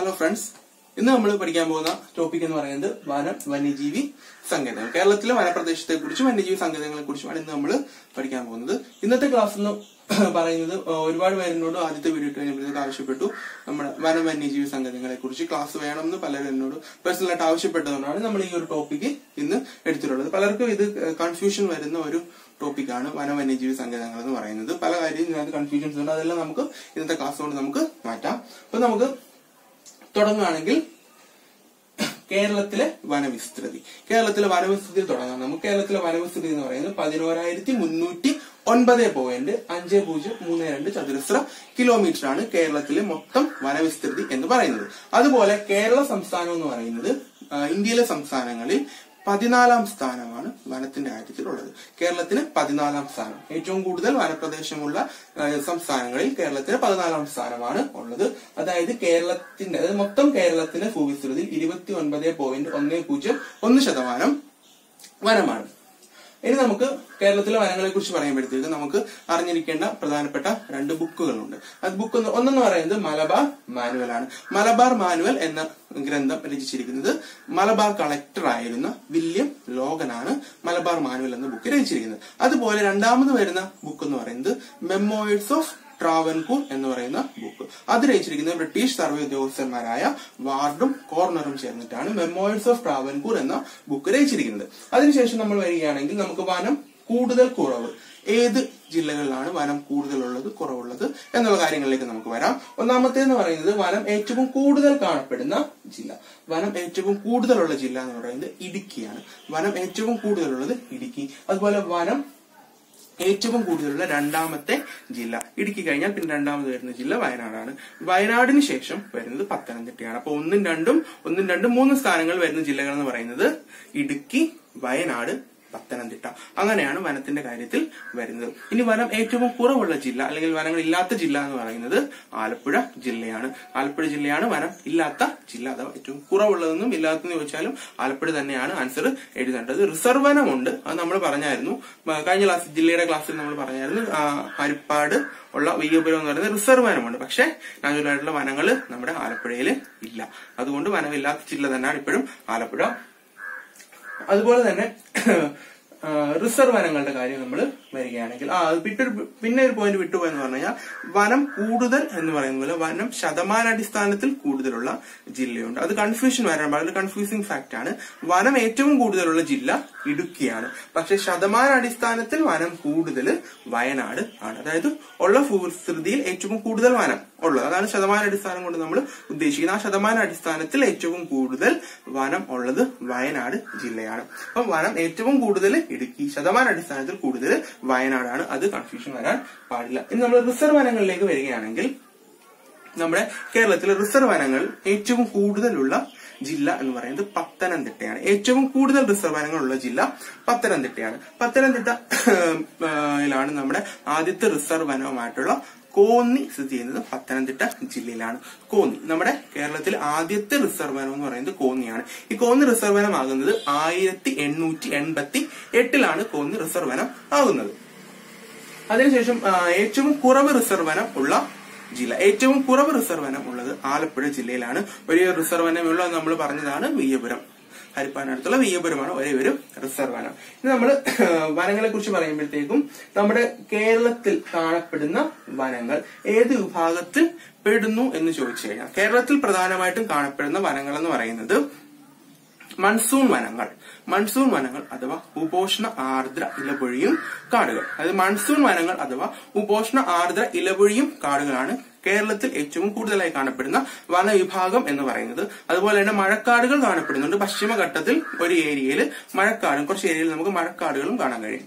Hello friends ഇന്ന് നമ്മൾ പഠിക്കാൻ പോകുന്ന ടോപ്പിക് എന്ന് പറയുന്നത് വനം വന്യജീവി സങ്കേതങ്ങൾ കേരളത്തിലെ വനപ്രദേശത്തെ കുറിച്ചും വന്യജീവി സങ്കേതങ്ങളെ കുറിച്ചുമാണ് ഇന്ന് നമ്മൾ പഠിക്കാൻ പോകുന്നത് ഇന്നത്തെ ക്ലാസ് എന്ന് പറയുന്നത് ഒരുപാട് പേരെന്നോട് ആദ്യത്തെ വീഡിയോ ഇട്ട് കഴിഞ്ഞപ്പോഴത്തേക്ക് ആവശ്യപ്പെട്ടു നമ്മുടെ വനം വന്യജീവി സങ്കേതങ്ങളെ കുറിച്ച് ക്ലാസ് വേണമെന്ന് പലരും എന്നോട് പേഴ്സണലായിട്ട് ആവശ്യപ്പെട്ടതുകൊണ്ടാണ് നമ്മൾ ഈ ഒരു ടോപ്പിക്ക് ഇന്ന് എടുത്തിട്ടുള്ളത് പലർക്കും ഇത് കൺഫ്യൂഷൻ വരുന്ന ഒരു ടോപ്പിക്കാണ് വന വന്യജീവി സങ്കേതങ്ങൾ എന്ന് പറയുന്നത് പല കാര്യം ഇതിനകത്ത് കൺഫ്യൂഷൻസ് ഉണ്ട് അതെല്ലാം നമുക്ക് ഇന്നത്തെ ക്ലാസ് കൊണ്ട് നമുക്ക് മാറ്റാം അപ്പൊ നമുക്ക് തുടങ്ങുകയാണെങ്കിൽ കേരളത്തിലെ വനവിസ്തൃതി കേരളത്തിലെ വനവിസ്തൃതി തുടങ്ങാം നമുക്ക് കേരളത്തിലെ വനവിസ്തൃതി എന്ന് പറയുന്നത് പതിനോരായിരത്തി മുന്നൂറ്റി ഒൻപത് പോയിന്റ് അഞ്ച് പൂജ്യം മൂന്ന് രണ്ട് ചതുരശ്ര കിലോമീറ്റർ ആണ് കേരളത്തിലെ മൊത്തം വനവിസ്തൃതി എന്ന് പറയുന്നത് അതുപോലെ കേരള സംസ്ഥാനം എന്ന് പറയുന്നത് ആ, ഇന്ത്യയിലെ സംസ്ഥാനങ്ങളിൽ പതിനാലാം സ്ഥാനമാണ് വനത്തിന്റെ കാര്യത്തിലുള്ളത് കേരളത്തിന് പതിനാലാം സ്ഥാനം ഏറ്റവും കൂടുതൽ വനപ്രദേശമുള്ള ആ, സംസ്ഥാനങ്ങളിൽ കേരളത്തിന് പതിനാലാം സ്ഥാനമാണ് ഉള്ളത് അതായത് കേരളത്തിന്റെ അതായത് മൊത്തം കേരളത്തിന്റെ ഭൂവിസ്തൃതിയിൽ ഇരുപത്തി ഒൻപത് പോയിന്റ് ഒന്ന് പൂജ്യം ഒന്ന് ശതമാനം വനമാണ് ഇനി നമുക്ക് കേരളത്തിലെ വനങ്ങളെ കുറിച്ച് പറയുമ്പോഴത്തേക്ക് നമുക്ക് അറിഞ്ഞിരിക്കേണ്ട പ്രധാനപ്പെട്ട രണ്ട് ബുക്കുകളുണ്ട് അത് ബുക്ക് ഒന്നെന്ന് പറയുന്നത് മലബാർ മാനുവൽ ആണ് മലബാർ മാനുവൽ എന്ന ഗ്രന്ഥം രചിച്ചിരിക്കുന്നത് മലബാർ കളക്ടർ ആയിരുന്ന വില്യം ലോഗനാണ് മലബാർ മാനുവൽ എന്ന ബുക്ക് രചിച്ചിരിക്കുന്നത് അതുപോലെ രണ്ടാമത് വരുന്ന ബുക്ക് എന്ന് പറയുന്നത് മെമ്മോയിഡ്സ് ഓഫ് ട്രാവൻകൂർ എന്ന് പറയുന്ന ബുക്ക് അത് രചിച്ചിരിക്കുന്നത് ബ്രിട്ടീഷ് സർവേ ഉദ്യോഗസ്ഥന്മാരായ വാർഡും കോർണറും ചേർന്നിട്ടാണ് മെമ്മോയിഡ്സ് ഓഫ് ട്രാവൻകൂർ എന്ന ബുക്ക് രചിച്ചിരിക്കുന്നത് അതിനുശേഷം നമ്മൾ വരികയാണെങ്കിൽ നമുക്ക് വനം കൂടുതൽ കുറവ് ഏത് ജില്ലകളിലാണ് വനം കൂടുതലുള്ളത് കുറവുള്ളത് എന്നുള്ള കാര്യങ്ങളിലേക്ക് നമുക്ക് വരാം ഒന്നാമത്തേന്ന് പറയുന്നത് വനം ഏറ്റവും കൂടുതൽ കാണപ്പെടുന്ന ജില്ല വനം ഏറ്റവും കൂടുതലുള്ള ജില്ല എന്ന് പറയുന്നത് ഇടുക്കിയാണ് വനം ഏറ്റവും കൂടുതലുള്ളത് ഇടുക്കി അതുപോലെ വനം ഏറ്റവും കൂടുതലുള്ള രണ്ടാമത്തെ ജില്ല ഇടുക്കി കഴിഞ്ഞാൽ പിന്നെ രണ്ടാമത് വരുന്ന ജില്ല വയനാടാണ് വയനാടിന് ശേഷം വരുന്നത് പത്തനംതിട്ടയാണ് അപ്പൊ ഒന്നും രണ്ടും ഒന്നും രണ്ടും മൂന്ന് സ്ഥാനങ്ങൾ വരുന്ന ജില്ലകൾ എന്ന് പറയുന്നത് ഇടുക്കി വയനാട് പത്തനംതിട്ട അങ്ങനെയാണ് വനത്തിന്റെ കാര്യത്തിൽ വരുന്നത് ഇനി വനം ഏറ്റവും കുറവുള്ള ജില്ല അല്ലെങ്കിൽ വനങ്ങൾ ഇല്ലാത്ത ജില്ല എന്ന് പറയുന്നത് ആലപ്പുഴ ജില്ലയാണ് ആലപ്പുഴ ജില്ലയാണ് വനം ഇല്ലാത്ത ജില്ല അഥവാ ഏറ്റവും കുറവുള്ളതെന്നും ഇല്ലാത്തതെന്ന് ചോദിച്ചാലും ആലപ്പുഴ തന്നെയാണ് ആൻസർ എഴുതേണ്ടത് റിസർവ് വനമുണ്ട് അത് നമ്മൾ പറഞ്ഞായിരുന്നു മ- കഴിഞ്ഞ ക്ലാസ് ജില്ലയുടെ ക്ലാസ്സിൽ നമ്മൾ പറഞ്ഞായിരുന്നു ആ, ഹരിപ്പാട് ഉള്ള വയ്യപുരം എന്ന് പറയുന്നത് റിസർവ് വനമുണ്ട് പക്ഷെ നാച്ചുറലായിട്ടുള്ള വനങ്ങൾ നമ്മുടെ ആലപ്പുഴയിൽ ഇല്ല അതുകൊണ്ട് വനമില്ലാത്ത ജില്ല തന്നെയാണ് ഇപ്പോഴും ആലപ്പുഴ അതുപോലെ തന്നെ ആ, റിസർവ് വനങ്ങളുടെ കാര്യം നമ്മൾ വരികയാണെങ്കിൽ ആ അത് വിട്ടൊരു പിന്നെ ഒരു പോയിന്റ് വിട്ടുപോയെന്ന് പറഞ്ഞു കഴിഞ്ഞാൽ വനം കൂടുതൽ എന്ന് പറയുന്ന പോലെ വനം ശതമാനാടിസ്ഥാനത്തിൽ കൂടുതലുള്ള ജില്ലയുണ്ട് അത് കൺഫ്യൂഷൻ വരാൻ പാടില്ല കൺഫ്യൂസിംഗ് ഫാക്ട് ആണ് വനം ഏറ്റവും കൂടുതലുള്ള ജില്ല ഇടുക്കിയാണ് പക്ഷെ ശതമാനാടിസ്ഥാനത്തിൽ വനം കൂടുതൽ വയനാട് ആണ് അതായത് ഉള്ള ഭൂവിസ്തൃതിയിൽ ഏറ്റവും കൂടുതൽ വനം ഉള്ളത് അതാണ് ശതമാന അടിസ്ഥാനം കൊണ്ട് നമ്മൾ ഉദ്ദേശിക്കുന്നത് ആ ശതമാന അടിസ്ഥാനത്തിൽ ഏറ്റവും കൂടുതൽ വനം ഉള്ളത് വയനാട് ജില്ലയാണ് അപ്പം വനം ഏറ്റവും കൂടുതൽ ഇടുക്കി ശതമാന അടിസ്ഥാനത്തിൽ കൂടുതൽ വയനാടാണ് അത് കൺഫ്യൂഷൻ വരാൻ പാടില്ല ഇനി നമ്മൾ റിസർവ് വനങ്ങളിലേക്ക് വരികയാണെങ്കിൽ നമ്മുടെ കേരളത്തിലെ റിസർവ് വനങ്ങൾ ഏറ്റവും കൂടുതലുള്ള ജില്ല എന്ന് പറയുന്നത് പത്തനംതിട്ടയാണ് ഏറ്റവും കൂടുതൽ റിസർവ് വനങ്ങളുള്ള ജില്ല പത്തനംതിട്ടയാണ് പത്തനംതിട്ട യിലാണ് നമ്മുടെ ആദ്യത്തെ റിസർവ് വനവുമായിട്ടുള്ള കോന്നി സ്ഥിതി ചെയ്യുന്നത് പത്തനംതിട്ട ജില്ലയിലാണ് കോന്നി നമ്മുടെ കേരളത്തിലെ ആദ്യത്തെ റിസർവ് വനം എന്ന് പറയുന്നത് കോന്നിയാണ് ഈ കോന്നി റിസർവ് വനം ആകുന്നത് ആയിരത്തി എണ്ണൂറ്റി എൺപത്തി എട്ടിലാണ് കോന്നി റിസർവ് വനം ആകുന്നത് അതിനുശേഷം ആ, ഏറ്റവും കുറവ് റിസർവ് വനം ഉള്ള ജില്ല ഏറ്റവും കുറവ് റിസർവ് വനം ഉള്ളത് ആലപ്പുഴ ജില്ലയിലാണ് ഒരേ ഒരു റിസർവ് വനം ഉള്ളത് നമ്മൾ പറഞ്ഞതാണ് വിയ്യപുരം ഹരിപ്പാനടുത്തുള്ള വിയ്യപുരമാണ് ഒരേ ഒരു റിസർവ് വനം ഇനി നമ്മൾ വനങ്ങളെ കുറിച്ച് പറയുമ്പോഴത്തേക്കും നമ്മുടെ കേരളത്തിൽ കാണപ്പെടുന്ന വനങ്ങൾ ഏത് വിഭാഗത്തിൽ പെടുന്നു എന്ന് ചോദിച്ചു കഴിഞ്ഞാൽ കേരളത്തിൽ പ്രധാനമായിട്ടും കാണപ്പെടുന്ന വനങ്ങൾ എന്ന് പറയുന്നത് മൺസൂൺ വനങ്ങൾ മൺസൂൺ വനങ്ങൾ അഥവാ ഉപോഷ്ണ ആർദ്ര ഇലപൊഴിയും കാടുകൾ അതായത് മൺസൂൺ വനങ്ങൾ അഥവാ ഉപോഷ്ണ ആർദ്ര ഇലപൊഴിയും കാടുകളാണ് കേരളത്തിൽ ഏറ്റവും കൂടുതലായി കാണപ്പെടുന്ന വനവിഭാഗം എന്ന് പറയുന്നത് അതുപോലെ തന്നെ മഴക്കാടുകൾ കാണപ്പെടുന്നുണ്ട് പശ്ചിമഘട്ടത്തിൽ ഒരു ഏരിയയിൽ മഴക്കാടും കുറച്ച് ഏരിയയിൽ നമുക്ക് മഴക്കാടുകളും കാണാൻ കഴിയും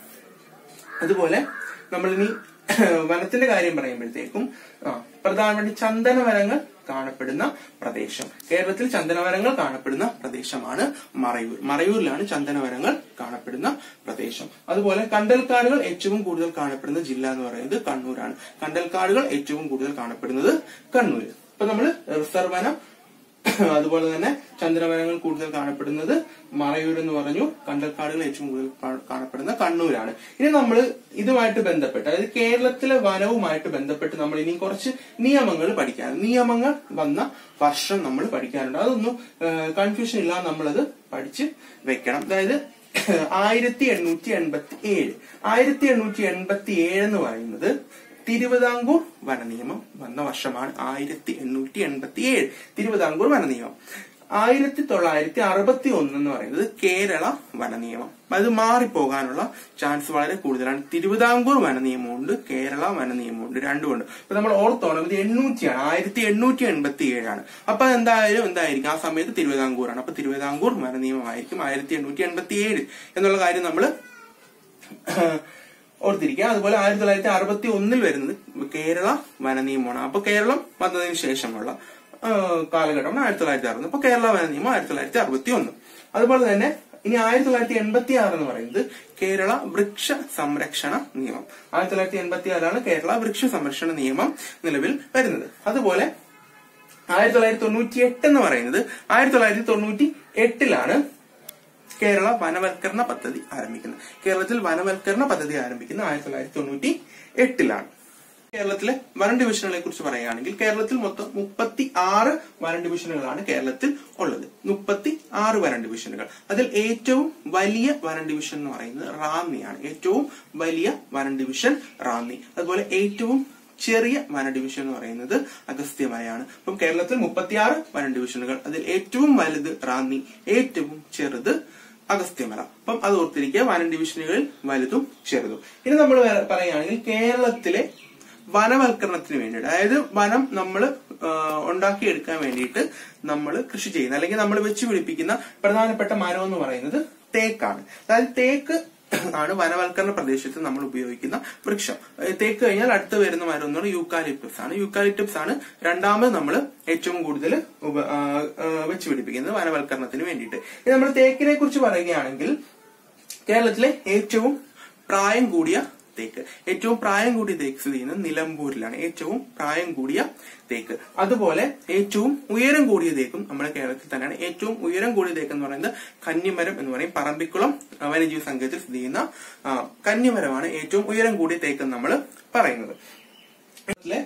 അതുപോലെ നമ്മളിനി വനത്തിന്റെ കാര്യം പറയുമ്പോഴത്തേക്കും ആ, പ്രധാനമായിട്ട് ചന്ദനവനങ്ങൾ കാണപ്പെടുന്ന പ്രദേശം കേരളത്തിൽ ചന്ദനവനങ്ങൾ കാണപ്പെടുന്ന പ്രദേശമാണ് മറയൂർ മറയൂരിലാണ് ചന്ദനവനങ്ങൾ കാണപ്പെടുന്ന പ്രദേശം അതുപോലെ കണ്ടൽക്കാടുകൾ ഏറ്റവും കൂടുതൽ കാണപ്പെടുന്ന ജില്ല എന്ന് പറയുന്നത് കണ്ണൂരാണ് കണ്ടൽക്കാടുകൾ ഏറ്റവും കൂടുതൽ കാണപ്പെടുന്നത് കണ്ണൂര് ഇപ്പൊ നമ്മൾ റിസർവ് വനം അതുപോലെ തന്നെ ചന്ദ്രവനങ്ങൾ കൂടുതൽ കാണപ്പെടുന്നത് മറയൂർ എന്ന് പറഞ്ഞു കണ്ടൽക്കാടുകൾ ഏറ്റവും കൂടുതൽ കാ- കാണപ്പെടുന്ന കണ്ണൂരാണ് ഇനി നമ്മൾ ഇതുമായിട്ട് ബന്ധപ്പെട്ട് അതായത് കേരളത്തിലെ വനവുമായിട്ട് ബന്ധപ്പെട്ട് നമ്മൾ ഇനി കുറച്ച് നിയമങ്ങൾ പഠിക്കാൻ നിയമങ്ങൾ വന്ന വർഷം നമ്മൾ പഠിക്കാനുണ്ട് അതൊന്നും കൺഫ്യൂഷൻ ഇല്ലാതെ നമ്മളത് പഠിച്ച് വെക്കണം അതായത് ആയിരത്തി എണ്ണൂറ്റി എൺപത്തി ഏഴ് ആയിരത്തി എണ്ണൂറ്റി എൺപത്തി ഏഴ് എന്ന് പറയുന്നത് തിരുവിതാംകൂർ വനനിയമം വന്ന വർഷമാണ് ആയിരത്തി എണ്ണൂറ്റി എൺപത്തി ഏഴ് തിരുവിതാംകൂർ വനനിയമം ആയിരത്തി തൊള്ളായിരത്തി അറുപത്തി ഒന്ന് എന്ന് പറയുന്നത് കേരള വനനിയമം അത് മാറിപ്പോകാനുള്ള ചാൻസ് വളരെ കൂടുതലാണ് തിരുവിതാംകൂർ വനനിയമമുണ്ട് കേരള വനനിയമമുണ്ട് രണ്ടുമുണ്ട് അപ്പൊ നമ്മൾ ഓർത്തോണം ഇത് എണ്ണൂറ്റിയാണ് ആയിരത്തി എണ്ണൂറ്റി എൺപത്തി ഏഴാണ് അപ്പൊ എന്തായാലും എന്തായിരിക്കും ആ സമയത്ത് തിരുവിതാംകൂറാണ് അപ്പൊ തിരുവിതാംകൂർ വനനിയമമായിരിക്കും ആയിരത്തി എണ്ണൂറ്റി എൺപത്തി ഏഴ് എന്നുള്ള കാര്യം നമ്മൾ ഓർത്തിരിക്കുക അതുപോലെ ആയിരത്തി തൊള്ളായിരത്തി അറുപത്തി ഒന്നിൽ വരുന്നത് കേരള വനനിയമമാണ് അപ്പൊ കേരളം വന്നതിന് ശേഷമുള്ള ആ, കാലഘട്ടമാണ് ആയിരത്തി തൊള്ളായിരത്തി അറുപത് അപ്പൊ കേരള വനനിയമം ആയിരത്തി തൊള്ളായിരത്തി അറുപത്തി ഒന്ന് അതുപോലെ തന്നെ ഇനി ആയിരത്തി തൊള്ളായിരത്തി എൺപത്തി ആറ് എന്ന് പറയുന്നത് കേരള വൃക്ഷ സംരക്ഷണ നിയമം ആയിരത്തി തൊള്ളായിരത്തി എൺപത്തി ആറാണ് കേരള വൃക്ഷ സംരക്ഷണ നിയമം നിലവിൽ വരുന്നത് അതുപോലെ ആയിരത്തി തൊള്ളായിരത്തി തൊണ്ണൂറ്റി എട്ട് എന്ന് പറയുന്നത് ആയിരത്തി തൊള്ളായിരത്തി തൊണ്ണൂറ്റി എട്ടിലാണ് കേരള വനവൽക്കരണ പദ്ധതി ആരംഭിക്കുന്നത് കേരളത്തിൽ വനവൽക്കരണ പദ്ധതി ആരംഭിക്കുന്നത് ആയിരത്തി തൊള്ളായിരത്തി തൊണ്ണൂറ്റി എട്ടിലാണ് കേരളത്തിലെ വനം ഡിവിഷനുകളെ കുറിച്ച് പറയുകയാണെങ്കിൽ കേരളത്തിൽ മൊത്തം മുപ്പത്തി ആറ് വനം ഡിവിഷനുകളാണ് കേരളത്തിൽ ഉള്ളത് മുപ്പത്തി ആറ് വനം ഡിവിഷനുകൾ അതിൽ ഏറ്റവും വലിയ വനം ഡിവിഷൻ എന്ന് പറയുന്നത് റാന്നിയാണ് ഏറ്റവും വലിയ വനം ഡിവിഷൻ റാന്നി അതുപോലെ ഏറ്റവും ചെറിയ വന ഡിവിഷൻ എന്ന് പറയുന്നത് അഗസ്ത്യമലയാണ് അപ്പം കേരളത്തിൽ മുപ്പത്തിയാറ് വന ഡിവിഷനുകൾ അതിൽ ഏറ്റവും വലുത് റാന്നി ഏറ്റവും ചെറുത് അഗസ്ത്യമല അപ്പം അത് ഓർത്തിരിക്കുക വനം ഡിവിഷനുകളിൽ വലുതും ചെറുതും ഇനി നമ്മൾ വേറെ പറയുകയാണെങ്കിൽ കേരളത്തിലെ വനവൽക്കരണത്തിന് വേണ്ടിയിട്ട് അതായത് വനം നമ്മൾ ഉണ്ടാക്കിയെടുക്കാൻ വേണ്ടിയിട്ട് നമ്മൾ കൃഷി ചെയ്യുന്ന അല്ലെങ്കിൽ നമ്മൾ വെച്ച് പിടിപ്പിക്കുന്ന പ്രധാനപ്പെട്ട മരം എന്ന് പറയുന്നത് തേക്കാണ് അതായത് തേക്ക് ആണ് വനവൽക്കരണ പ്രദേശത്ത് നമ്മൾ ഉപയോഗിക്കുന്ന വൃക്ഷം ഏഹ് തേക്ക് കഴിഞ്ഞാൽ അടുത്ത് വരുന്ന മരം എന്ന് പറയുന്നത് യൂക്കാലിപ്റ്റസ് ആണ് യൂക്കാലിപ്റ്റസ് ആണ് രണ്ടാമത് നമ്മൾ ഏറ്റവും കൂടുതൽ ഉപ- ആ, ആ, വെച്ച് പിടിപ്പിക്കുന്നത് വനവൽക്കരണത്തിന് വേണ്ടിയിട്ട് ഇനി നമ്മൾ തേക്കിനെ കുറിച്ച് പറയുകയാണെങ്കിൽ കേരളത്തിലെ ഏറ്റവും പ്രായം കൂടിയ തേക്ക് ഏറ്റവും പ്രായം കൂടിയ തേക്ക് സ്ഥിതി ചെയ്യുന്നത് നിലമ്പൂരിലാണ് ഏറ്റവും പ്രായം കൂടിയ തേക്ക് അതുപോലെ ഏറ്റവും ഉയരം കൂടിയ തേക്കും നമ്മുടെ കേരളത്തിൽ തന്നെയാണ് ഏറ്റവും ഉയരം കൂടിയ തേക്ക് എന്ന് പറയുന്നത് കന്നിമരം എന്ന് പറയും പറമ്പിക്കുളം ആ, വന്യജീവി സങ്കേതത്തിൽ സ്ഥിതി ചെയ്യുന്ന ആ, കന്നിമരമാണ് ഏറ്റവും ഉയരം കൂടിയ തേക്ക് എന്ന് നമ്മൾ പറയുന്നത് കേരളത്തിലെ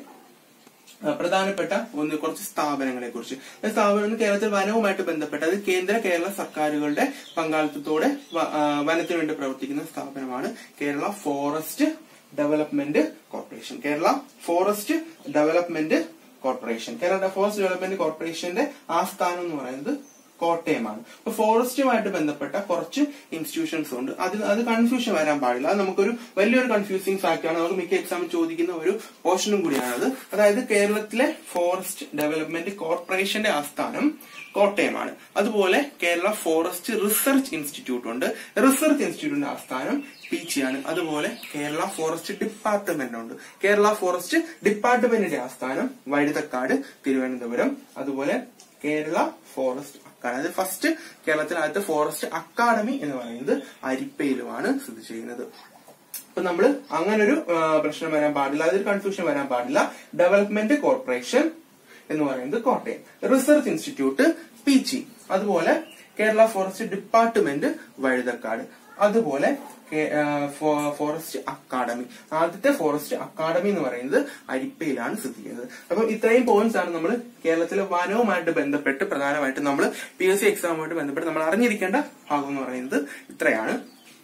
ആ, പ്രധാനപ്പെട്ട ഒന്ന് കുറച്ച് സ്ഥാപനങ്ങളെ കുറിച്ച് സ്ഥാപനം കേരളത്തിൽ വനവുമായിട്ട് ബന്ധപ്പെട്ട അത് കേന്ദ്ര കേരള സർക്കാരുകളുടെ പങ്കാളിത്തത്തോടെ വ- ആ, വനത്തിന് വേണ്ടി പ്രവർത്തിക്കുന്ന സ്ഥാപനമാണ് Kerala forest development corporation Kerala forest development corporation Kerala forest development കോർപ്പറേഷന്റെ ആസ്ഥാനം എന്ന് പറയുന്നത് കോട്ടയമാണ് അപ്പൊ ഫോറസ്റ്റുമായിട്ട് ബന്ധപ്പെട്ട കുറച്ച് ഇൻസ്റ്റിറ്റ്യൂഷൻസ് ഉണ്ട് അതിൽ അത് കൺഫ്യൂഷൻ വരാൻ പാടില്ല അത് നമുക്കൊരു വലിയൊരു കൺഫ്യൂസിംഗ് ഫാക്ട് ആണ് നമുക്ക് മിക്ക എക്സാമിൽ ചോദിക്കുന്ന ഒരു പോർഷനും കൂടിയാണത് അതായത് കേരളത്തിലെ ഫോറസ്റ്റ് ഡെവലപ്മെന്റ് കോർപ്പറേഷന്റെ ആസ്ഥാനം കോട്ടയമാണ് അതുപോലെ കേരള ഫോറസ്റ്റ് റിസർച്ച് ഇൻസ്റ്റിറ്റ്യൂട്ട് ഉണ്ട് റിസർച്ച് ഇൻസ്റ്റിറ്റ്യൂട്ടിന്റെ ആസ്ഥാനം പീച്ചിയാണ് അതുപോലെ കേരള ഫോറസ്റ്റ് ഡിപ്പാർട്ട്മെന്റ് ഉണ്ട് കേരള ഫോറസ്റ്റ് ഡിപ്പാർട്ട്മെന്റിന്റെ ആസ്ഥാനം വഴുതക്കാട് തിരുവനന്തപുരം അതുപോലെ കേരള ഫോറസ്റ്റ് അക്കാദമി അതായത് ഫസ്റ്റ് കേരളത്തിനകത്ത് ഫോറസ്റ്റ് അക്കാദമി എന്ന് പറയുന്നത് അരിപ്പയിലുമാണ് സ്ഥിതി ചെയ്യുന്നത് അപ്പൊ നമ്മൾ അങ്ങനൊരു ആ, പ്രശ്നം വരാൻ പാടില്ല അതൊരു കൺഫ്യൂഷൻ വരാൻ പാടില്ല ഡെവലപ്മെന്റ് കോർപ്പറേഷൻ എന്ന് പറയുന്നത് കോട്ടയം റിസർച്ച് ഇൻസ്റ്റിറ്റ്യൂട്ട് പീച്ചി അതുപോലെ കേരള ഫോറസ്റ്റ് ഡിപ്പാർട്ട്മെന്റ് വഴുതക്കാട് അതുപോലെ കേ- ആ, ഫോ- ഫോറസ്റ്റ് അക്കാദമി ആദ്യത്തെ ഫോറസ്റ്റ് അക്കാദമി എന്ന് പറയുന്നത് അരിപ്പയിലാണ് സ്ഥിതി ചെയ്യുന്നത് അപ്പൊ ഇത്രയും പോയിന്റ്സ് ആണ് നമ്മൾ കേരളത്തിലെ വനവുമായിട്ട് ബന്ധപ്പെട്ട് പ്രധാനമായിട്ടും നമ്മൾ പി എസ് സി എക്സാമുമായിട്ട് ബന്ധപ്പെട്ട് നമ്മൾ അറിഞ്ഞിരിക്കേണ്ട ഭാഗം എന്ന് പറയുന്നത് ഇത്രയാണ്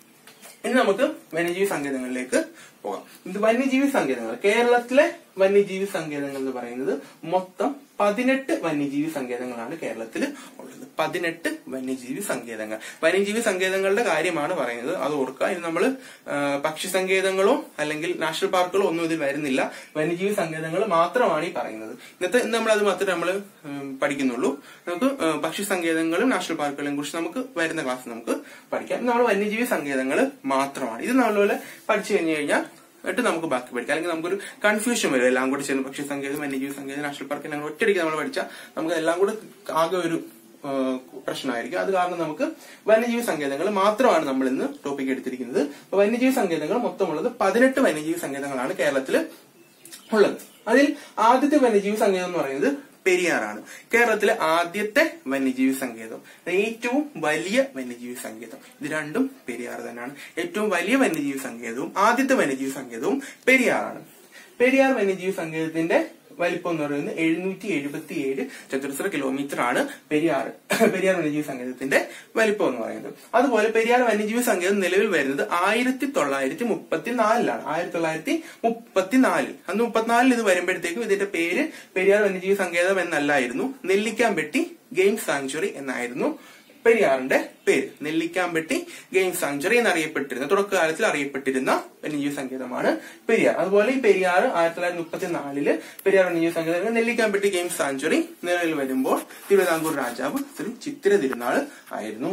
ഇനി നമുക്ക് വന്യജീവി സങ്കേതങ്ങളിലേക്ക് പോകാം ഇത് വന്യജീവി സങ്കേതങ്ങൾ കേരളത്തിലെ വന്യജീവി സങ്കേതങ്ങൾ എന്ന് പറയുന്നത് മൊത്തം പതിനെട്ട് വന്യജീവി സങ്കേതങ്ങളാണ് കേരളത്തിൽ ഉള്ളത് പതിനെട്ട് വന്യജീവി സങ്കേതങ്ങൾ വന്യജീവി സങ്കേതങ്ങളുടെ കാര്യമാണ് പറയുന്നത് അത് ഓർക്കുക ഇത് നമ്മൾ പക്ഷി സങ്കേതങ്ങളോ അല്ലെങ്കിൽ നാഷണൽ പാർക്കുകളോ ഒന്നും ഇതിൽ വരുന്നില്ല വന്യജീവി സങ്കേതങ്ങൾ മാത്രമാണ് ഈ പറയുന്നത് ഇന്നത്തെ ഇന്ന് നമ്മൾ അത് മാത്രമേ നമ്മൾ പഠിക്കുന്നുള്ളൂ നമുക്ക് ആ, പക്ഷി സങ്കേതങ്ങളും നാഷണൽ പാർക്കുകളെയും കുറിച്ച് നമുക്ക് വരുന്ന ക്ലാസ് നമുക്ക് പഠിക്കാം നമ്മൾ വന്യജീവി സങ്കേതങ്ങൾ മാത്രമാണ് ഇത് നല്ലപോലെ പഠിച്ചു കഴിഞ്ഞു കഴിഞ്ഞാൽ എന്നിട്ട് നമുക്ക് ബാക്കി പഠിക്കാം അല്ലെങ്കിൽ നമുക്കൊരു കൺഫ്യൂഷൻ വരും എല്ലാം കൂടി ചേർന്ന് പക്ഷി സങ്കേതം വന്യജീവി സങ്കേതം നാഷണൽ പാർക്ക് എല്ലാം കൂടെ ഒറ്റയടിക്ക് നമ്മൾ പഠിച്ചാൽ നമുക്ക് എല്ലാം കൂടെ ആകെ ഒരു ആ, പ്രശ്നമായിരിക്കും അത് കാരണം നമുക്ക് വന്യജീവി സങ്കേതങ്ങൾ മാത്രമാണ് നമ്മൾ ഇന്ന് ടോപ്പിക് എടുത്തിരിക്കുന്നത് അപ്പൊ വന്യജീവി സങ്കേതങ്ങൾ മൊത്തമുള്ളത് പതിനെട്ട് വന്യജീവി സങ്കേതങ്ങളാണ് കേരളത്തിൽ ഉള്ളത് അതിൽ ആദ്യത്തെ വന്യജീവി സങ്കേതം എന്ന് പറയുന്നത് പെരിയാറാണ് കേരളത്തിലെ ആദ്യത്തെ വന്യജീവി സങ്കേതം ഏറ്റവും വലിയ വന്യജീവി സങ്കേതം ഇത് രണ്ടും പെരിയാർ തന്നെയാണ് ഏറ്റവും വലിയ വന്യജീവി സങ്കേതവും ആദ്യത്തെ വന്യജീവി സങ്കേതവും പെരിയാറാണ് പെരിയാർ വന്യജീവി സങ്കേതത്തിന്റെ വലിപ്പം എന്ന് പറയുന്നത് എഴുന്നൂറ്റി എഴുപത്തി ഏഴ് ചതുരശ്ര കിലോമീറ്റർ ആണ് പെരിയാർ പെരിയാർ വന്യജീവി സങ്കേതത്തിന്റെ വലിപ്പം എന്ന് പറയുന്നത് അതുപോലെ പെരിയാർ വന്യജീവി സങ്കേതം നിലവിൽ വരുന്നത് ആയിരത്തി തൊള്ളായിരത്തി മുപ്പത്തിനാലിലാണ് ആയിരത്തി തൊള്ളായിരത്തി മുപ്പത്തിനാലിൽ അന്ന് മുപ്പത്തിനാലിൽ ഇത് വരുമ്പോഴത്തേക്കും ഇതിന്റെ പേര് പെരിയാർ വന്യജീവി സങ്കേതം എന്നല്ലായിരുന്നു നെല്ലിക്കാമ്പെട്ടി ഗെയിം സാങ്ച്വറി എന്നായിരുന്നു പെരിയാറിന്റെ പേര് നെല്ലിക്കാമ്പെട്ടി ഗെയിം സാങ്ച്വറി എന്നറിയപ്പെട്ടിരുന്ന തുടക്കകാലത്തിൽ അറിയപ്പെട്ടിരുന്ന വന്യജീവി സങ്കേതമാണ് പെരിയാർ അതുപോലെ ഈ പെരിയാർ ആയിരത്തി തൊള്ളായിരത്തി മുപ്പത്തിനാലില് പെരിയാർ വന്യജീവി സങ്കേതം നെല്ലിക്കാമ്പെട്ടി ഗെയിം സാങ്ച്വറി നിലവിൽ വരുമ്പോൾ തിരുവിതാംകൂർ രാജാവ് ശ്രീ ചിത്തിര തിരുനാൾ ആയിരുന്നു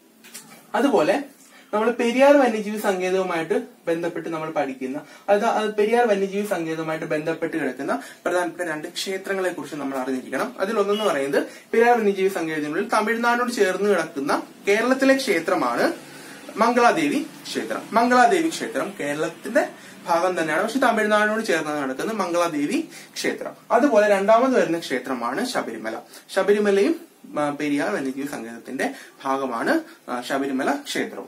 അതുപോലെ നമ്മൾ പെരിയാർ വന്യജീവി സങ്കേതവുമായിട്ട് ബന്ധപ്പെട്ട് നമ്മൾ പഠിക്കുന്ന അത് അത് പെരിയാർ വന്യജീവി സങ്കേതവുമായിട്ട് ബന്ധപ്പെട്ട് കിടക്കുന്ന പ്രധാനപ്പെട്ട രണ്ട് ക്ഷേത്രങ്ങളെ കുറിച്ച് നമ്മൾ അറിഞ്ഞിരിക്കണം അതിലൊന്നെന്ന് പറയുന്നത് പെരിയാർ വന്യജീവി സങ്കേതത്തിനുള്ളിൽ തമിഴ്നാടോട് ചേർന്ന് കിടക്കുന്ന കേരളത്തിലെ ക്ഷേത്രമാണ് മംഗളാദേവി ക്ഷേത്രം മംഗളാദേവി ക്ഷേത്രം കേരളത്തിന്റെ ഭാഗം തന്നെയാണ് പക്ഷെ തമിഴ്നാടിനോട് ചേർന്ന് നടക്കുന്ന മംഗളാദേവി ക്ഷേത്രം അതുപോലെ രണ്ടാമത് വരുന്ന ക്ഷേത്രമാണ് ശബരിമല ശബരിമലയും ആ, പെരിയാർ വന്യജീവി സങ്കേതത്തിന്റെ ഭാഗമാണ് ആ, ശബരിമല ക്ഷേത്രവും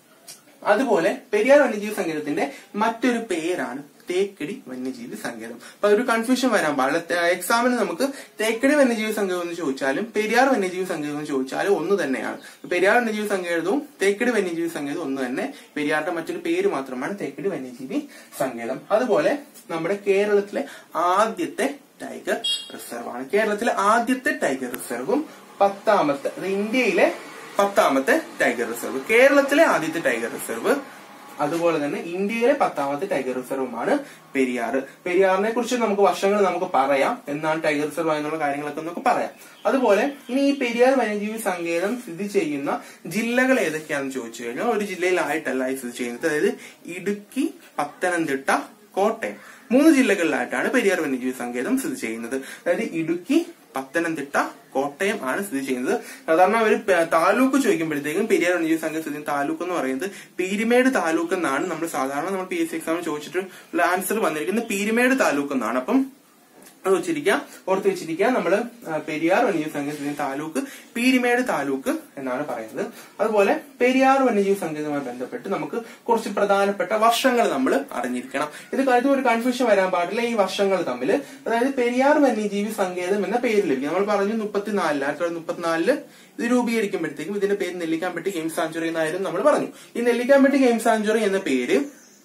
അതുപോലെ പെരിയാർ വന്യജീവി സങ്കേതത്തിന്റെ മറ്റൊരു പേരാണ് തേക്കടി വന്യജീവി സങ്കേതം അപ്പൊ ഒരു കൺഫ്യൂഷൻ വരാൻ പാടില്ല എക്സാമിന് നമുക്ക് തേക്കടി വന്യജീവി സങ്കേതം എന്ന് ചോദിച്ചാലും പെരിയാർ വന്യജീവി സങ്കേതം എന്ന് ചോദിച്ചാലും ഒന്ന് തന്നെയാണ് പെരിയാർ വന്യജീവി സങ്കേതവും തേക്കടി വന്യജീവി സങ്കേതവും ഒന്ന് തന്നെ പെരിയാറിന്റെ മറ്റൊരു പേര് മാത്രമാണ് തേക്കടി വന്യജീവി സങ്കേതം അതുപോലെ നമ്മുടെ കേരളത്തിലെ ആദ്യത്തെ ടൈഗർ റിസർവ് ആണ് കേരളത്തിലെ ആദ്യത്തെ ടൈഗർ റിസർവും പത്താമത്തെ അത് ഇന്ത്യയിലെ പത്താമത്തെ ടൈഗർ റിസർവ് കേരളത്തിലെ ആദ്യത്തെ ടൈഗർ റിസർവ് അതുപോലെ തന്നെ ഇന്ത്യയിലെ പത്താമത്തെ ടൈഗർ റിസർവുമാണ് പെരിയാർ പെരിയാറിനെ കുറിച്ച് നമുക്ക് വർഷങ്ങൾ നമുക്ക് പറയാം എന്നാണ് ടൈഗർ റിസർവ് എന്നുള്ള കാര്യങ്ങളൊക്കെ നമുക്ക് പറയാം അതുപോലെ ഇനി ഈ പെരിയാർ വന്യജീവി സങ്കേതം സ്ഥിതി ചെയ്യുന്ന ജില്ലകൾ ഏതൊക്കെയാണെന്ന് ചോദിച്ചു കഴിഞ്ഞാൽ ഒരു ജില്ലയിലായിട്ടല്ല ഇത് സ്ഥിതി ചെയ്യുന്നത് അതായത് ഇടുക്കി പത്തനംതിട്ട കോട്ടയം മൂന്ന് ജില്ലകളിലായിട്ടാണ് പെരിയാർ വന്യജീവി സങ്കേതം സ്ഥിതി ചെയ്യുന്നത് അതായത് ഇടുക്കി പത്തനംതിട്ട കോട്ടയം ആണ് സ്ഥിതി ചെയ്യുന്നത് സാധാരണ ഒരു പ- താലൂക്ക് ചോദിക്കുമ്പോഴത്തേക്കും പെരിയാർ വന്യജീവി സങ്കേതം സ്ഥിതി ചെയ്യുന്ന താലൂക്ക് എന്ന് പറയുന്നത് പീരിമേട് താലൂക്ക് എന്നാണ് നമ്മൾ സാധാരണ നമ്മൾ പി എസ് സി എക്സാമിന് ചോദിച്ചിട്ട് ആൻസർ വന്നിരിക്കുന്നത് പീരിമേട് താലൂക്ക് എന്നാണ് അപ്പം അത് വെച്ചിരിക്കുക ഓർത്ത് വെച്ചിരിക്കുക നമ്മൾ പെരിയാർ വന്യജീവി സങ്കേതത്തിന്റെ താലൂക്ക് പീരിമേട് താലൂക്ക് എന്നാണ് പറയുന്നത് അതുപോലെ പെരിയാർ വന്യജീവി സങ്കേതവുമായി ബന്ധപ്പെട്ട് നമുക്ക് കുറച്ച് പ്രധാനപ്പെട്ട വർഷങ്ങൾ നമ്മൾ അറിഞ്ഞിരിക്കണം ഇത് കാര്യത്തിൽ ഒരു കൺഫ്യൂഷൻ വരാൻ പാടില്ല ഈ വർഷങ്ങൾ തമ്മിൽ അതായത് പെരിയാർ വന്യജീവി സങ്കേതം എന്ന പേര് ലഭിക്കും നമ്മൾ പറഞ്ഞു മുപ്പത്തിനാലില് ആയിരത്തി തൊള്ളായിരത്തി മുപ്പത്തിനാലില് ഇത് രൂപീകരിക്കുമ്പോഴത്തേക്കും ഇതിന്റെ പേര് നെല്ലിക്കാമ്പെട്ടി ഗെയിം സാഞ്ചുറി എന്നായിരുന്നു നമ്മൾ പറഞ്ഞു ഈ നെല്ലിക്കാമ്പെട്ടി ഗെയിം സാഞ്ചുറി എന്ന പേര്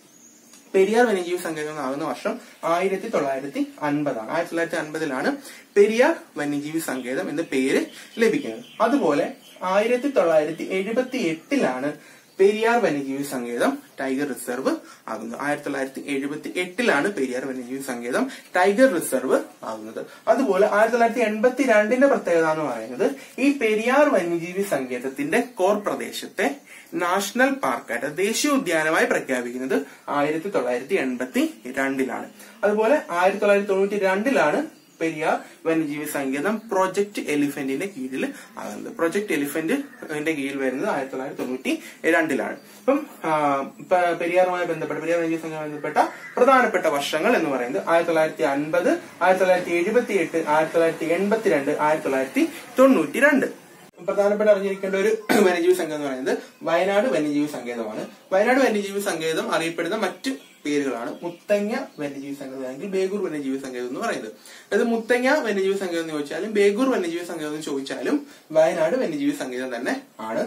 പെരിയാർ വന്യജീവി സങ്കേതം ആകുന്ന വർഷം ആയിരത്തി തൊള്ളായിരത്തി അൻപതാണ് ആയിരത്തി തൊള്ളായിരത്തി അൻപതിലാണ് പെരിയാർ വന്യജീവി സങ്കേതം എന്ന പേര് ലഭിക്കുന്നത് അതുപോലെ ആയിരത്തി തൊള്ളായിരത്തി എഴുപത്തി എട്ടിലാണ് പെരിയാർ വന്യജീവി സങ്കേതം ടൈഗർ റിസർവ് ആകുന്നത് ആയിരത്തി തൊള്ളായിരത്തി എഴുപത്തി എട്ടിലാണ് പെരിയാർ വന്യജീവി സങ്കേതം ടൈഗർ റിസർവ് ആകുന്നത് അതുപോലെ ആയിരത്തി തൊള്ളായിരത്തി എൺപത്തി രണ്ടിന്റെ പ്രത്യേകത എന്ന് പറയുന്നത് ഈ പെരിയാർ വന്യജീവി സങ്കേതത്തിന്റെ കോർ പ്രദേശത്തെ നാഷണൽ പാർക്കായിട്ട് ദേശീയ ഉദ്യാനമായി പ്രഖ്യാപിക്കുന്നത് ആയിരത്തി തൊള്ളായിരത്തി എൺപത്തി രണ്ടിലാണ് അതുപോലെ ആയിരത്തി തൊള്ളായിരത്തി തൊണ്ണൂറ്റി രണ്ടിലാണ് പെരിയാർ വന്യജീവി സങ്കേതം പ്രൊജക്ട് എലിഫന്റിന്റെ കീഴിൽ ആകുന്നത് പ്രൊജക്ട് എലിഫന്റിന്റെ കീഴിൽ വരുന്നത് ആയിരത്തി തൊള്ളായിരത്തി തൊണ്ണൂറ്റി രണ്ടിലാണ് അപ്പം ആ, പ- പെരിയാറുമായി ബന്ധപ്പെട്ട പെരിയാർ വന്യജീവി സങ്കേതവുമായി ബന്ധപ്പെട്ട പ്രധാനപ്പെട്ട വർഷങ്ങൾ എന്ന് പറയുന്നത് ആയിരത്തി തൊള്ളായിരത്തി അൻപത് ആയിരത്തി തൊള്ളായിരത്തി എഴുപത്തി എട്ട് ആയിരത്തി തൊള്ളായിരത്തി എൺപത്തിരണ്ട് ആയിരത്തി തൊള്ളായിരത്തി തൊണ്ണൂറ്റി രണ്ട് പ്രധാനപ്പെട്ട അറിഞ്ഞിരിക്കേണ്ട ഒരു വന്യജീവി സങ്കേതം എന്ന് പറയുന്നത് വയനാട് വന്യജീവി സങ്കേതമാണ് വയനാട് വന്യജീവി സങ്കേതം അറിയപ്പെടുന്ന മറ്റ് പേരുകളാണ് മുത്തങ്ങ വന്യജീവി സങ്കേതം അല്ലെങ്കിൽ ബേഗൂർ വന്യജീവി സങ്കേതം എന്ന് പറയുന്നത് അതായത് മുത്തങ്ങ വന്യജീവി സങ്കേതം എന്ന് ചോദിച്ചാലും ബേഗൂർ വന്യജീവി സങ്കേതം എന്ന് ചോദിച്ചാലും വയനാട് വന്യജീവി സങ്കേതം തന്നെ ആണ്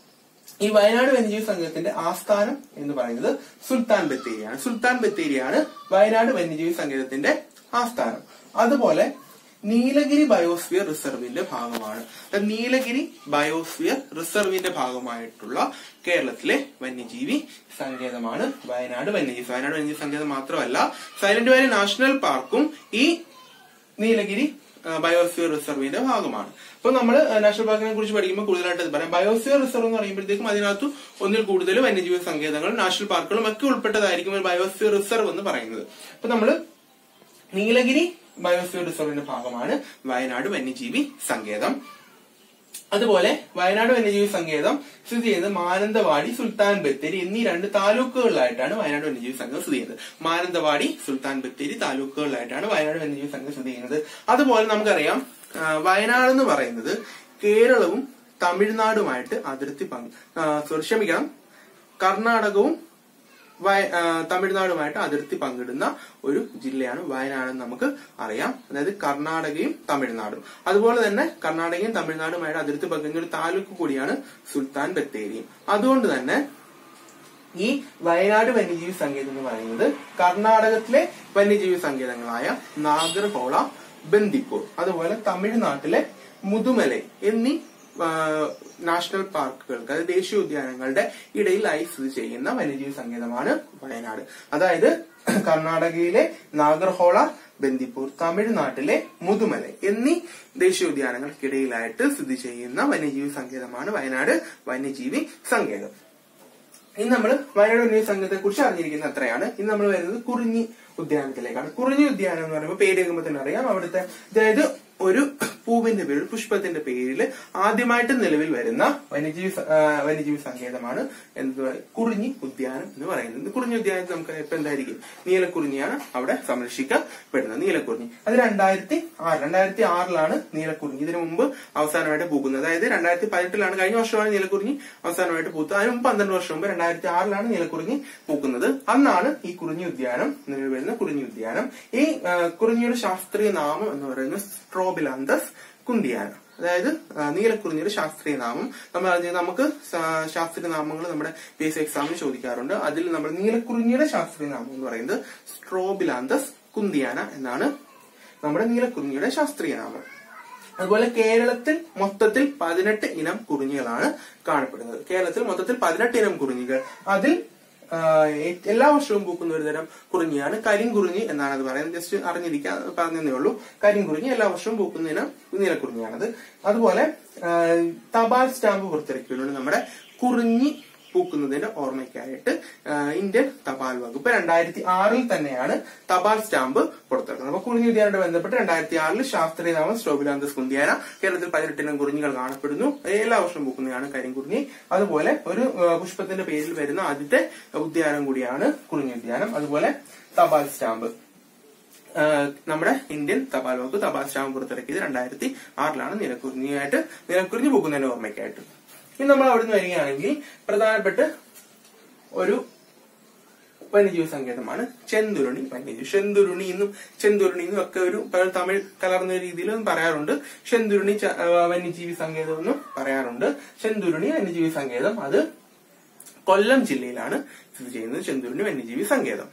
ഈ വയനാട് വന്യജീവി സംഘത്തിന്റെ ആസ്ഥാനം എന്ന് പറയുന്നത് സുൽത്താൻ ബത്തേരിയാണ് സുൽത്താൻ ബത്തേരിയാണ് വയനാട് വന്യജീവി സങ്കേതത്തിന്റെ ആസ്ഥാനം അതുപോലെ നീലഗിരി ബയോസ്ഫിയർ റിസർവിന്റെ ഭാഗമാണ് അതായത് നീലഗിരി ബയോസ്ഫിയർ റിസർവിന്റെ ഭാഗമായിട്ടുള്ള കേരളത്തിലെ വന്യജീവി സങ്കേതമാണ് വയനാട് വന്യജീവി വയനാട് വന്യജീവി സങ്കേതം മാത്രമല്ല സൈലന്റ് വാലി നാഷണൽ പാർക്കും ഈ നീലഗിരി ആ, ബയോസ്ഫിയർ റിസർവിന്റെ ഭാഗമാണ് അപ്പൊ നമ്മൾ നാഷണൽ പാർക്കിനെ കുറിച്ച് പഠിക്കുമ്പോൾ കൂടുതലായിട്ട് ഇത് പറയാം ബയോസ്ഫിയർ റിസർവ് എന്ന് പറയുമ്പോഴത്തേക്കും അതിനകത്ത് ഒന്നിൽ കൂടുതൽ വന്യജീവി സങ്കേതങ്ങളും നാഷണൽ പാർക്കുകളും ഒക്കെ ഉൾപ്പെട്ടതായിരിക്കും ഒരു ബയോസ്ഫിയർ റിസർവ് എന്ന് പറയുന്നത് അപ്പൊ നമ്മൾ നീലഗിരി ബയോസ്ഫിയർ റിസർവിന്റെ ഭാഗമാണ് വയനാട് വന്യജീവി സങ്കേതം അതുപോലെ വയനാട് വന്യജീവി സങ്കേതം സ്ഥിതി ചെയ്യുന്നത് മാനന്തവാടി സുൽത്താൻ ബത്തേരി എന്നീ രണ്ട് താലൂക്കുകളിലായിട്ടാണ് വയനാട് വന്യജീവി സംഘം സ്ഥിതി ചെയ്യുന്നത് മാനന്തവാടി സുൽത്താൻ ബത്തേരി താലൂക്കുകളിലായിട്ടാണ് വയനാട് വന്യജീവി സംഘം സ്ഥിതി ചെയ്യുന്നത് അതുപോലെ നമുക്കറിയാം ആ, വയനാട് എന്ന് പറയുന്നത് കേരളവും തമിഴ്നാടുമായിട്ട് അതിർത്തി പങ്ക് ആ, sorry, ക്ഷമിക്കണം കർണാടകവും വയ- ആ, തമിഴ്നാടുമായിട്ട് അതിർത്തി പങ്കിടുന്ന ഒരു ജില്ലയാണ് വയനാടെന്ന് നമുക്ക് അറിയാം അതായത് കർണാടകയും തമിഴ്നാടും അതുപോലെ തന്നെ കർണാടകയും തമിഴ്നാടുമായിട്ട് അതിർത്തി പങ്കിടുന്ന ഒരു താലൂക്ക് കൂടിയാണ് സുൽത്താൻ ബത്തേരിയും അതുകൊണ്ട് തന്നെ ഈ വയനാട് വന്യജീവി സങ്കേതം എന്ന് പറയുന്നത് കർണാടകത്തിലെ വന്യജീവി സങ്കേതങ്ങളായ നാഗർഹോള ബന്ദിപ്പൂർ അതുപോലെ തമിഴ്നാട്ടിലെ മുതുമലൈ എന്നീ ആ, നാഷണൽ പാർക്കുകൾക്ക് അതായത് ദേശീയ ഉദ്യാനങ്ങളുടെ ഇടയിലായി സ്ഥിതി ചെയ്യുന്ന വന്യജീവി സങ്കേതമാണ് വയനാട് അതായത് കർണാടകയിലെ നാഗർഹോള ബന്ദിപ്പൂർ തമിഴ്നാട്ടിലെ മുതുമലൈ എന്നീ ദേശീയ ഉദ്യാനങ്ങൾക്കിടയിലായിട്ട് സ്ഥിതി ചെയ്യുന്ന വന്യജീവി സങ്കേതമാണ് വയനാട് വന്യജീവി സങ്കേതം ഇന്ന് നമ്മൾ വയനാട് വന്യജീവി സംഘത്തെ കുറിച്ച് അറിഞ്ഞിരിക്കുന്ന അത്രയാണ് ഇന്ന് നമ്മൾ വരുന്നത് കുറിഞ്ഞി ഉദ്യാനത്തിലേക്കാണ് കുറിഞ്ഞി ഉദ്യാനം എന്ന് പറയുമ്പോൾ പേര് കേൾക്കുമ്പോൾ തന്നെ അറിയാം അവിടുത്തെ അതായത് ഒരു പൂവിന്റെ പേരിൽ പുഷ്പത്തിന്റെ പേരിൽ ആദ്യമായിട്ട് നിലവിൽ വരുന്ന വന്യജീവി സ- ആ, വന്യജീവി സങ്കേതമാണ് എന്ത് പറയ- കുറിഞ്ഞി ഉദ്യാനം എന്ന് പറയുന്നത് കുറിഞ്ഞി ഉദ്യാനത്തിൽ നമുക്ക് ഇപ്പൊ എന്തായിരിക്കും നീലക്കുറിഞ്ഞിയാണ് അവിടെ സംരക്ഷിക്കപ്പെടുന്നത് നീലക്കുറിഞ്ഞി അത് രണ്ടായിരത്തി ആറ് രണ്ടായിരത്തി ആറിലാണ് നീലക്കുറിഞ്ഞി ഇതിനു മുമ്പ് അവസാനമായിട്ട് പൂക്കുന്നത് അതായത് രണ്ടായിരത്തി പതിനെട്ടിലാണ് കഴിഞ്ഞ വർഷമാണ് നീലക്കുറിഞ്ഞി അവസാനമായിട്ട് പൂത്തത് അതിന് മുമ്പ് പന്ത്രണ്ട് വർഷം മുമ്പ് രണ്ടായിരത്തി ആറിലാണ് നീലക്കുറിഞ്ഞി പൂക്കുന്നത് അന്നാണ് ഈ കുറിഞ്ഞി ഉദ്യാനം നിലവിൽ വരുന്ന കുറിഞ്ഞി ഉദ്യാനം ഈ ആ, കുറിഞ്ഞിയുടെ ശാസ്ത്രീയ നാമം എന്ന് പറയുന്നത് സ്ട്രോബിലാന്തസ് കുന്തിയാന അതായത് ആ, നീലക്കുറിഞ്ഞിയുടെ ശാസ്ത്രീയ നാമം നമ്മൾ അറിഞ്ഞത് നമുക്ക് ശാ- ശാസ്ത്രീയ നാമങ്ങൾ നമ്മുടെ പി എസ് എക്സാമിന് ചോദിക്കാറുണ്ട് അതിൽ നമ്മൾ നീലക്കുറിഞ്ഞിയുടെ ശാസ്ത്രീയ നാമം എന്ന് പറയുന്നത് സ്ട്രോബിലാന്തസ് കുന്തിയാന എന്നാണ് നമ്മുടെ നീലക്കുറിഞ്ഞിയുടെ ശാസ്ത്രീയ നാമം അതുപോലെ കേരളത്തിൽ മൊത്തത്തിൽ പതിനെട്ട് ഇനം കുറിഞ്ഞികളാണ് കാണപ്പെടുന്നത് കേരളത്തിൽ മൊത്തത്തിൽ പതിനെട്ട് ഇനം കുറിഞ്ഞികൾ അതിൽ ആ, ഏ- എല്ലാ വർഷവും പൂക്കുന്ന ഒരു തരം കുറിഞ്ഞിയാണ് കരിങ്കുറിഞ്ഞി എന്നാണ് അത് പറയുന്നത് ജസ്റ്റ് അറിഞ്ഞിരിക്കാൻ പറഞ്ഞതേ ഉള്ളൂ കരിങ്കുറിഞ്ഞി എല്ലാ വർഷവും പൂക്കുന്ന ഇനം നീലക്കുറിഞ്ഞിയാണത് അതുപോലെ ആ, തപാൽ സ്റ്റാമ്പ് പുറത്തിറക്കിയിട്ടുണ്ട് നമ്മുടെ കുറിഞ്ഞി പൂക്കുന്നതിന്റെ ഓർമ്മയ്ക്കായിട്ട് ആ, ഇന്ത്യൻ തപാൽ വകുപ്പ് രണ്ടായിരത്തി ആറിൽ തന്നെയാണ് തപാൽ സ്റ്റാമ്പ് പുറത്തിറക്കുന്നത് അപ്പൊ കുറിഞ്ഞി ഉദ്യാനോട് ബന്ധപ്പെട്ട് രണ്ടായിരത്തി ആറിൽ ശാസ്ത്രീയ നാമം സ്ട്രോബിലാന്തസ് കുന്തിയാന കേരളത്തിൽ പതിനെട്ടിനം കുറിഞ്ഞികൾ കാണപ്പെടുന്നു എല്ലാ വർഷവും പൂക്കുന്നതാണ് കരിങ്കുറിഞ്ഞി അതുപോലെ ഒരു ആ, പുഷ്പത്തിന്റെ പേരിൽ വരുന്ന ആദ്യത്തെ ഉദ്യാനം കൂടിയാണ് കുറിഞ്ഞി ഉദ്യാനം അതുപോലെ തപാൽ സ്റ്റാമ്പ് ആ, നമ്മുടെ ഇന്ത്യൻ തപാൽ വകുപ്പ് തപാൽ സ്റ്റാമ്പ് പുറത്തിറക്കിയത് രണ്ടായിരത്തി ആറിലാണ് നിലക്കുറിഞ്ഞിയായിട്ട് നിലക്കുറിഞ്ഞി പൂക്കുന്നതിന്റെ ഓർമ്മയ്ക്കായിട്ട് ഇനി നമ്മൾ അവിടുന്ന് വരികയാണെങ്കിൽ പ്രധാനപ്പെട്ട ഒരു വന്യജീവി സങ്കേതമാണ് ചെന്തുരുണി വന്യജീവി ചെന്തുരുണി എന്നും ചെന്തുരുണി എന്നും ഒക്കെ ഒരു പല തമിഴ് കലർന്ന രീതിയിലും പറയാറുണ്ട് ചെന്തുരുണി ച- ആ, വന്യജീവി സങ്കേതം എന്നും പറയാറുണ്ട് ചെന്തുരുണി വന്യജീവി സങ്കേതം അത് കൊല്ലം ജില്ലയിലാണ് സ്ഥിതി ചെയ്യുന്നത് ചെന്തുരുണി വന്യജീവി സങ്കേതം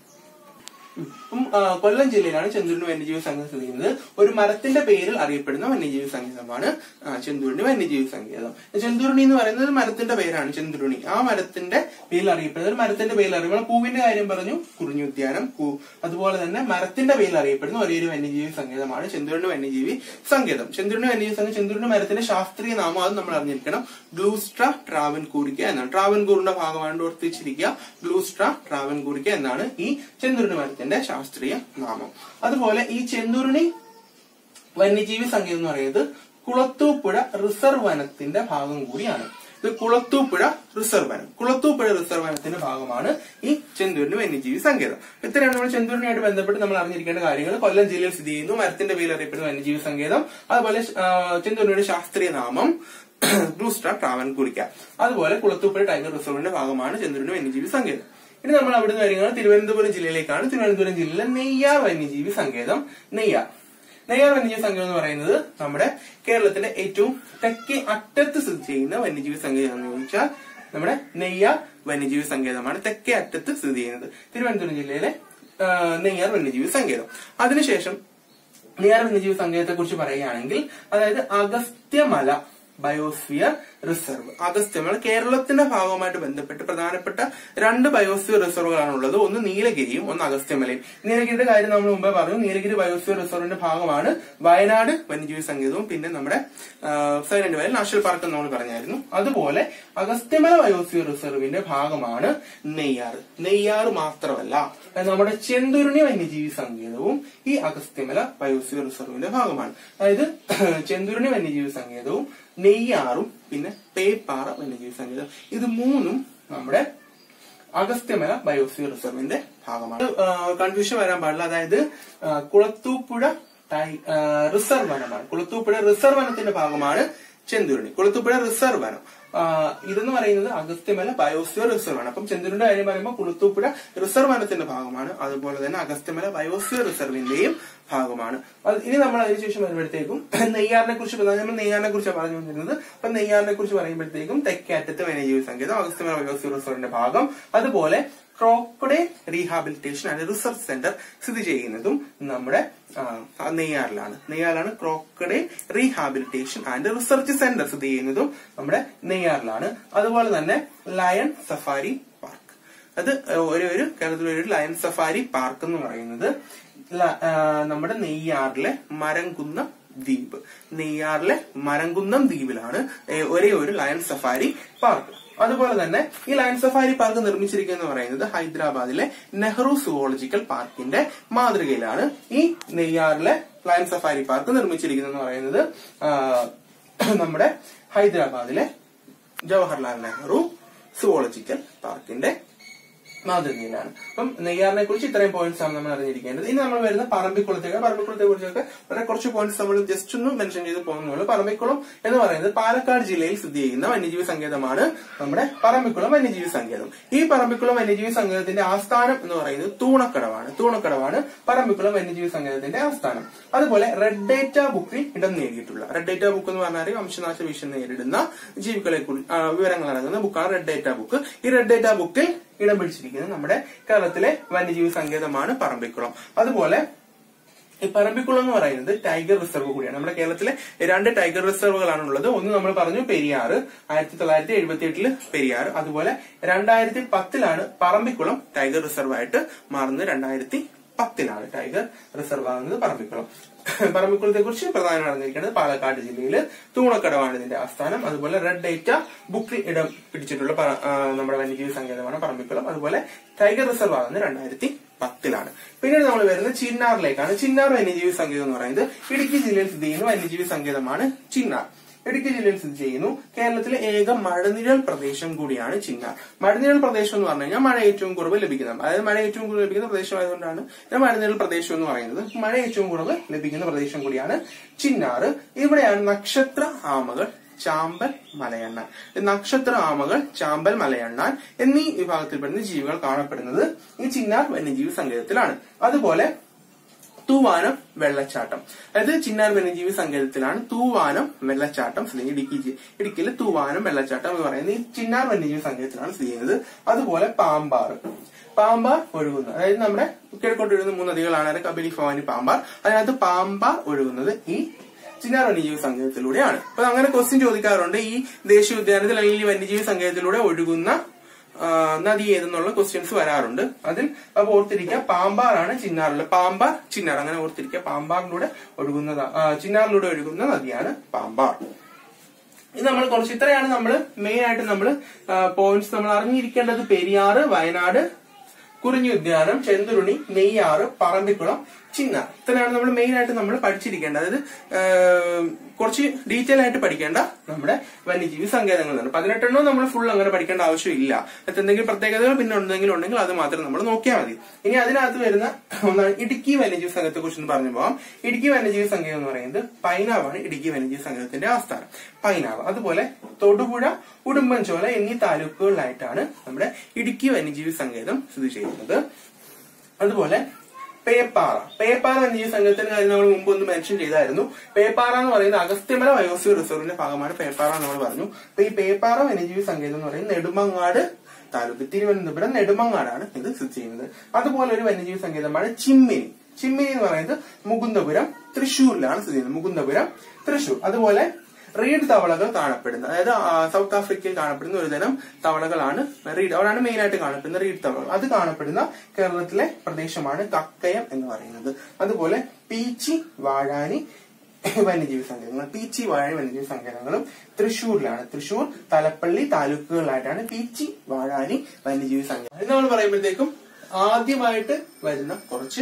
ഉം, ആ, കൊല്ലം ജില്ലയിലാണ് ചെന്തുരുണി വന്യജീവി സങ്കേതം സ്ഥിതി ചെയ്യുന്നത് ഒരു മരത്തിന്റെ പേരിൽ അറിയപ്പെടുന്ന വന്യജീവി സങ്കേതമാണ് ആ, ചെന്തുരുണി വന്യജീവി സങ്കേതം ചെന്തുരുണി എന്ന് പറയുന്നത് ഒരു മരത്തിന്റെ പേരാണ് ചെന്തുരുണി ആ മരത്തിന്റെ പേരിൽ അറിയപ്പെടുന്ന ഒരു മരത്തിന്റെ പേരിൽ അറിയപ്പെടുന്ന പൂവിന്റെ കാര്യം പറഞ്ഞു കുറിഞ്ഞി ഉദ്യാനം കു- അതുപോലെ തന്നെ മരത്തിന്റെ പേരിൽ അറിയപ്പെടുന്ന ഒരേ ഒരു വന്യജീവി സങ്കേതമാണ് ചെന്തുരുണി വന്യജീവി സങ്കേതം ചെന്തുരുണി വന്യജീവി സങ്കേതം ചെന്തുരുണി മരത്തിന്റെ ശാസ്ത്രീയ നാമം അത് നമ്മൾ അറിഞ്ഞിരിക്കണം ഗ്ലൂസ്ട്ര ട്രാവൻകൂറിക്ക എന്നാണ് ട്രാവൻകൂറിന്റെ ഭാഗമാണ് ഓർത്തിച്ചിരിക്കുക ഗ്ലൂസ്ട്ര ട്രാവൻകൂറിക്ക എന്നാണ് ഈ ചെന്തുരുണി മരത്തിന്റെ ശാസ്ത്രീയ നാമം അതുപോലെ ഈ ചെന്തുരുണി വന്യജീവി സങ്കേതം എന്ന് പറയുന്നത് കുളത്തൂപ്പുഴ റിസർവ് വനത്തിന്റെ ഭാഗം കൂടിയാണ് ഇത് കുളത്തൂപ്പുഴ റിസർവ് വനം കുളത്തൂപ്പുഴ റിസർവ് വനത്തിന്റെ ഭാഗമാണ് ഈ ചെന്തൂരിന് വന്യജീവി സങ്കേതം ഇത്രയാണ് നമ്മൾ ചെന്തൂരിനായിട്ട് ബന്ധപ്പെട്ട് നമ്മൾ അറിഞ്ഞിരിക്കേണ്ട കാര്യങ്ങൾ കൊല്ലം ജില്ലയിൽ സ്ഥിതി ചെയ്യുന്നു മരത്തിന്റെ പേരിൽ അറിയപ്പെടുന്ന വന്യജീവി സങ്കേതം അതുപോലെ ആ, ചെന്തൂരിന്റെ ശാസ്ത്രീയ നാമം ബ്ലൂ സ്റ്റാർ ട്രാവൻകൂറിക്ക അതുപോലെ കുളത്തൂപ്പുഴ ടൈഗർ റിസർവിന്റെ ഭാഗമാണ് ചെന്തൂരിന്റെ വന്യജീവി സങ്കേതം ഇനി നമ്മൾ അവിടുന്ന് വരുന്നത് തിരുവനന്തപുരം ജില്ലയിലേക്കാണ് തിരുവനന്തപുരം ജില്ലയിലെ നെയ്യാർ വന്യജീവി സങ്കേതം നെയ്യാർ നെയ്യാർ വന്യജീവി സങ്കേതം എന്ന് പറയുന്നത് നമ്മുടെ കേരളത്തിന്റെ ഏറ്റവും തെക്കേ അറ്റത്ത് സ്ഥിതി ചെയ്യുന്ന വന്യജീവി സങ്കേതം എന്ന് ചോദിച്ചാൽ നമ്മുടെ നെയ്യാർ വന്യജീവി സങ്കേതമാണ് തെക്കേ അറ്റത്ത് സ്ഥിതി ചെയ്യുന്നത് തിരുവനന്തപുരം ജില്ലയിലെ ആ, നെയ്യാർ വന്യജീവി സങ്കേതം അതിനുശേഷം നെയ്യാർ വന്യജീവി സങ്കേതത്തെ കുറിച്ച് പറയുകയാണെങ്കിൽ അതായത് അഗസ്ത്യമല ബയോസ്ഫിയർ റിസർവ് അഗസ്ത്യമല കേരളത്തിന്റെ ഭാഗവുമായിട്ട് ബന്ധപ്പെട്ട് പ്രധാനപ്പെട്ട രണ്ട് ബയോസ്ഫിയർ റിസർവുകളാണ് ഉള്ളത് ഒന്ന് നീലഗിരിയും ഒന്ന് അഗസ്ത്യമലയും നീലഗിരിയുടെ കാര്യം നമ്മൾ മുമ്പേ പറഞ്ഞു നീലഗിരി ബയോസ്ഫിയർ റിസർവിന്റെ ഭാഗമാണ് വയനാട് വന്യജീവി സങ്കേതവും പിന്നെ നമ്മുടെ സൈലന്റ് വാലി നാഷണൽ പാർക്ക് എന്ന് നമ്മൾ പറഞ്ഞായിരുന്നു അതുപോലെ അഗസ്ത്യമല ബയോസ്ഫിയർ റിസർവിന്റെ ഭാഗമാണ് നെയ്യാർ നെയ്യാർ മാത്രമല്ല നമ്മുടെ ചെന്തുരുണി വന്യജീവി സങ്കേതവും ഈ അഗസ്ത്യമല ബയോസ്ഫിയർ റിസർവിന്റെ ഭാഗമാണ് അതായത് ചെന്തുരുണി വന്യജീവി സങ്കേതവും നെയ്യാറും പിന്നെ പേപ്പാറ വന്യജീവി സങ്കേതം ഇത് മൂന്നും നമ്മുടെ അഗസ്ത്യമല ബയോസ്ഫിയർ റിസർവിന്റെ ഭാഗമാണ് കൺഫ്യൂഷൻ വരാൻ പാടില്ല അതായത് ആ, കുളത്തൂപ്പുഴ ടൈ- ആ, റിസർവ് വനമാണ് കുളത്തൂപ്പുഴ റിസർവ് വനത്തിന്റെ ഭാഗമാണ് ചെന്തുരുണി കുളത്തൂപ്പുഴ റിസർവ് വനം ആ, ഇതെന്ന് പറയുന്നത് അഗസ്ത്യമല ബയോസ്ഫിയർ റിസർവ് ആണ് അപ്പം ചെന്തുരുണിന്റെ കാര്യം പറയുമ്പോൾ കുളത്തൂപ്പുഴ റിസർവ് വനത്തിന്റെ ഭാഗമാണ് അതുപോലെ തന്നെ അഗസ്ത്യമല ബയോസ്ഫിയർ റിസർവിന്റെയും ഭാഗമാണ് അത് ഇനി നമ്മൾ അതിനുശേഷം വരുമ്പോഴത്തേക്കും നെയ്യാറിനെ കുറിച്ച് നമ്മൾ നെയ്യാറിനെ കുറിച്ച് പറഞ്ഞു വന്നിരുന്നത് അപ്പൊ നെയ്യാറിനെ കുറിച്ച് പറയുമ്പോഴത്തേക്കും തെക്കേറ്റത്ത് വന്യജീവി സങ്കേതം അഗസ്ത്യമല ബയോസ്ഫിയർ റിസർവിന്റെ ഭാഗം അതുപോലെ crocodile rehabilitation and research centre സ്ഥിതി ചെയ്യുന്നതും നമ്മുടെ ആ, നെയ്യാറിലാണ് നെയ്യാറിലാണ് crocodile rehabilitation and research centre സ്ഥിതി ചെയ്യുന്നതും നമ്മുടെ നെയ്യാറിലാണ് അതുപോലെ തന്നെ ലയൺ സഫാരി പാർക്ക് അത് ഒരു ഒരു കേരളത്തിലെ ഒരു ലയൺ സഫാരി പാർക്ക് എന്ന് പറയുന്നത് ല- ആ, നമ്മുടെ നെയ്യാറിലെ മരംകുന്നം ദ്വീപ് നെയ്യാറിലെ മരംകുന്നം ദ്വീപിലാണ് ഏ, ഒരേ ഒരു ലയൺ സഫാരി പാർക്ക് അതുപോലെ തന്നെ ഈ ലയൺ സഫാരി പാർക്ക് നിർമ്മിച്ചിരിക്കുന്നത് പറയുന്നത് ഹൈദരാബാദിലെ നെഹ്റു സുവോളജിക്കൽ പാർക്കിന്റെ മാതൃകയിലാണ് ഈ നെയ്യാറിലെ ലയൺ സഫാരി പാർക്ക് നിർമ്മിച്ചിരിക്കുന്നത് എന്ന് പറയുന്നത് ആ, നമ്മുടെ ഹൈദരാബാദിലെ ജവഹർലാൽ നെഹ്റു സുവോളജിക്കൽ പാർക്കിന്റെ മാതൃകയിലാണ് അപ്പം നെയ്യാറിനെ കുറിച്ച് ഇത്രയും പോയിന്റ്സ് ആണ് നമ്മൾ അറിഞ്ഞിരിക്കേണ്ടത് ഇനി നമ്മൾ വരുന്ന പറമ്പിക്കുളത്തേക്ക് പറമ്പിക്കുളത്തെ കുറിച്ചൊക്കെ വളരെ കുറച്ച് പോയിന്റ്സ് നമ്മൾ ജസ്റ്റ് ഒന്ന് മെൻഷൻ ചെയ്ത് പോകുന്നുള്ളൂ പറമ്പിക്കുളം എന്ന് പറയുന്നത് പാലക്കാട് ജില്ലയിൽ സ്ഥിതി ചെയ്യുന്ന വന്യജീവി സങ്കേതമാണ് നമ്മുടെ പറമ്പിക്കുളം വന്യജീവി സങ്കേതം ഈ പറമ്പിക്കുളം വന്യജീവി സങ്കേതത്തിന്റെ ആസ്ഥാനം എന്ന് പറയുന്നത് തൂണക്കടവാണ് തൂണക്കടവാണ് പറമ്പിക്കുളം വന്യജീവി സങ്കേതത്തിന്റെ ആസ്ഥാനം അതുപോലെ റെഡ് ഡേറ്റ ബുക്കിൽ ഇടം നേടിയിട്ടുള്ള റെഡ് ഡേറ്റ ബുക്ക് എന്ന് പറഞ്ഞാൽ വംശനാശ ഭീഷണി നേരിടുന്ന ജീവികളെ കുറിച്ച് വിവരങ്ങൾ അടങ്ങുന്ന ബുക്കാണ് റെഡ് ഡേറ്റ ബുക്ക് ഈ റെഡ് ഡേറ്റ ബുക്കിൽ ഇടം പിടിച്ചിരിക്കുന്നത് നമ്മുടെ കേരളത്തിലെ വന്യജീവി സങ്കേതമാണ് പറമ്പിക്കുളം അതുപോലെ ഈ പറമ്പിക്കുളം എന്ന് പറയുന്നത് ടൈഗർ റിസർവ് കൂടിയാണ് നമ്മുടെ കേരളത്തിലെ രണ്ട് ടൈഗർ റിസർവുകളാണ് ഉള്ളത് ഒന്ന് നമ്മൾ പറഞ്ഞു പെരിയാറ് ആയിരത്തി തൊള്ളായിരത്തി എഴുപത്തി എട്ടില് പെരിയാർ അതുപോലെ രണ്ടായിരത്തി പത്തിലാണ് പറമ്പിക്കുളം ടൈഗർ റിസർവ് ആയിട്ട് മാറുന്നത് രണ്ടായിരത്തി പത്തിലാണ് ടൈഗർ റിസർവ് ആകുന്നത് പറമ്പിക്കുളം പറമ്പിക്കുളത്തെ കുറിച്ച് പ്രധാനം അറിഞ്ഞിരിക്കുന്നത് പാലക്കാട് ജില്ലയിൽ തൂണക്കടവാണ് ഇതിന്റെ ആസ്ഥാനം അതുപോലെ റെഡ് ഡേറ്റ ബുക്കിൽ ഇടം പിടിച്ചിട്ടുള്ള പറ- ആ, നമ്മുടെ വന്യജീവി സങ്കേതമാണ് പറമ്പിക്കുളം അതുപോലെ ടൈഗർ റിസർവ് ആകുന്നത് രണ്ടായിരത്തി പത്തിലാണ് പിന്നീട് നമ്മൾ വരുന്നത് ചിന്നാറിലേക്കാണ് ചിന്നാർ വന്യജീവി സങ്കേതം എന്ന് പറയുന്നത് ഇടുക്കി ജില്ലയിൽ സ്ഥിതി ചെയ്യുന്ന വന്യജീവി സങ്കേതമാണ് ചിന്നാർ ഇടുക്കി ജില്ലയിൽ സ്ഥിതി ചെയ്യുന്നു കേരളത്തിലെ ഏക മഴനിഴൽ പ്രദേശം കൂടിയാണ് ചിന്നാർ മഴനിഴൽ പ്രദേശം എന്ന് പറഞ്ഞു കഴിഞ്ഞാൽ മഴ ഏറ്റവും കുറവ് ലഭിക്കുന്നത് അതായത് മഴ ഏറ്റവും കൂടുതൽ ലഭിക്കുന്ന പ്രദേശമായതുകൊണ്ടാണ് ഇത് മഴനിഴൽ പ്രദേശം എന്ന് പറയുന്നത് മഴ ഏറ്റവും കുറവ് ലഭിക്കുന്ന പ്രദേശം കൂടിയാണ് ചിന്നാർ ഇവിടെയാണ് നക്ഷത്ര ആമകൾ ചാമ്പൽ മലയണ്ണാൻ നക്ഷത്ര ആമകൾ ചാമ്പൽ മലയണ്ണാൻ എന്നീ വിഭാഗത്തിൽപ്പെടുന്ന ജീവികൾ കാണപ്പെടുന്നത് ഈ ചിന്നാർ വന്യജീവി സങ്കേതത്തിലാണ് അതുപോലെ തൂവാനം വെള്ളച്ചാട്ടം അതായത് ചിന്നാർ വന്യജീവി സങ്കേതത്തിലാണ് തൂവാനം വെള്ളച്ചാട്ടം സ്ഥിതി ചെയ്യുന്നത്. ഇടുക്കി ജി- ഇടുക്കിയിലെ തൂവാനം വെള്ളച്ചാട്ടം എന്ന് പറയുന്നത് ഈ ചിന്നാർ വന്യജീവി സങ്കേതത്തിലാണ് സ്ഥിതി ചെയ്യുന്നത് അതുപോലെ പാമ്പാർ പാമ്പാർ ഒഴുകുന്നത് അതായത് നമ്മുടെ കിഴക്കോട്ട് ഒഴുകുന്ന മൂന്ന് നദികളാണ് അത് കബലി ഭവാനി പാമ്പാർ അതിനകത്ത് പാമ്പാർ ഒഴുകുന്നത് ഈ ചിന്നാർ വന്യജീവി സങ്കേതത്തിലൂടെയാണ് അപ്പൊ അങ്ങനെ ക്വസ്റ്റ്യൻ ചോദിക്കാറുണ്ട് ഈ ദേശീയ ഉദ്യാനത്തിൽ അല്ലെങ്കിൽ ഈ വന്യജീവി സങ്കേതത്തിലൂടെ ഒഴുകുന്ന ആ, നദി ഏതെന്നുള്ള ക്വസ്റ്റ്യൻസ് വരാറുണ്ട് അതിൽ അപ്പൊ ഓർത്തിരിക്കുക പാമ്പാറാണ് ചിന്നാറിൽ പാമ്പാർ ചിന്നാർ അങ്ങനെ ഓർത്തിരിക്കുക പാമ്പാറിലൂടെ ഒഴുകുന്ന ചിന്നാറിലൂടെ ഒഴുകുന്ന നദിയാണ് പാമ്പാർ ഇത് നമ്മൾ കുറച്ച് ഇത്രയാണ് നമ്മൾ മെയിൻ ആയിട്ട് നമ്മൾ പോയിന്റ്സ് നമ്മൾ അറിഞ്ഞിരിക്കേണ്ടത് പെരിയാറ് വയനാട് കുറിഞ്ഞി ഉദ്യാനം ചെന്തുരുണി നെയ്യാറ് പറമ്പിക്കുളം ചിന്നാർ ഇത്രയാണ് നമ്മൾ മെയിൻ ആയിട്ട് നമ്മൾ പഠിച്ചിരിക്കേണ്ടത് അതായത് ആ, കുറച്ച് ഡീറ്റെയിൽ ആയിട്ട് പഠിക്കേണ്ട നമ്മുടെ വന്യജീവി സങ്കേതങ്ങളാണ് പതിനെട്ടെണ്ണം നമ്മൾ ഫുൾ അങ്ങനെ പഠിക്കേണ്ട ആവശ്യമില്ല അത് എന്തെങ്കിലും പ്രത്യേകതകൾ പിന്നെ ഉണ്ടെങ്കിലും ഉണ്ടെങ്കിൽ അത് മാത്രം നമ്മൾ നോക്കിയാൽ മതി ഇനി അതിനകത്ത് വരുന്ന ഒന്നാണ് ഇടുക്കി വന്യജീവി സംഘത്തെ കുറിച്ച് പറഞ്ഞു പോകാം ഇടുക്കി വന്യജീവി സംഘം എന്ന് പറയുന്നത് പൈനാവാണ് ഇടുക്കി വന്യജീവി സംഘത്തിന്റെ ആസ്ഥാനം പൈനാവ് അതുപോലെ തൊടുപുഴ ഉടുമ്പൻചോല എന്നീ താലൂക്കുകളിലായിട്ടാണ് നമ്മുടെ ഇടുക്കി വന്യജീവി സങ്കേതം സ്ഥിതി ചെയ്യുന്നത് അതുപോലെ പേപ്പാറ പേപ്പാറ വന്യജീവി സംഘത്തിന്റെ കാര്യം നമ്മൾ മുമ്പ് ഒന്ന് മെൻഷൻ ചെയ്തായിരുന്നു പേപ്പാറ എന്ന് പറയുന്നത് അഗസ്ത്യമല ബയോസ്ഫിയർ റിസർവിന്റെ ഭാഗമാണ് പേപ്പാറ എന്ന് നമ്മൾ പറഞ്ഞു അപ്പൊ ഈ പേപ്പാറ വന്യജീവി സങ്കേതം എന്ന് പറയുന്നത് നെടുമങ്ങാട് താലൂക്ക് തിരുവനന്തപുരം നെടുമങ്ങാടാണ് ഇത് സ്ഥിതി ചെയ്യുന്നത് അതുപോലെ ഒരു വന്യജീവി സങ്കേതമാണ് ചിമ്മിനി ചിമ്മിനി എന്ന് പറയുന്നത് മുകുന്ദപുരം തൃശ്ശൂരിലാണ് സ്ഥിതി ചെയ്യുന്നത് മുകുന്ദപുരം തൃശ്ശൂർ അതുപോലെ റീഡ് തവളകൾ കാണപ്പെടുന്ന അതായത് ആ, സൗത്ത് ആഫ്രിക്കയിൽ കാണപ്പെടുന്ന ഒരു തരം തവളകളാണ് റീഡ് അവിടാണ് മെയിൻ ആയിട്ട് കാണപ്പെടുന്ന റീഡ് തവളകൾ അത് കാണപ്പെടുന്ന കേരളത്തിലെ പ്രദേശമാണ് കക്കയം എന്ന് പറയുന്നത് അതുപോലെ പീച്ചി വാഴാനി വന്യജീവി സങ്കേതങ്ങൾ പീച്ചി വാഴാനി വന്യജീവി സങ്കേതങ്ങളും തൃശ്ശൂരിലാണ് തൃശ്ശൂർ തലപ്പള്ളി താലൂക്കുകളിലായിട്ടാണ് പീച്ചി വാഴാനി വന്യജീവി സങ്കേതം ഇത് നമ്മൾ പറയുമ്പോഴത്തേക്കും ആദ്യമായിട്ട് വരുന്ന കുറച്ച്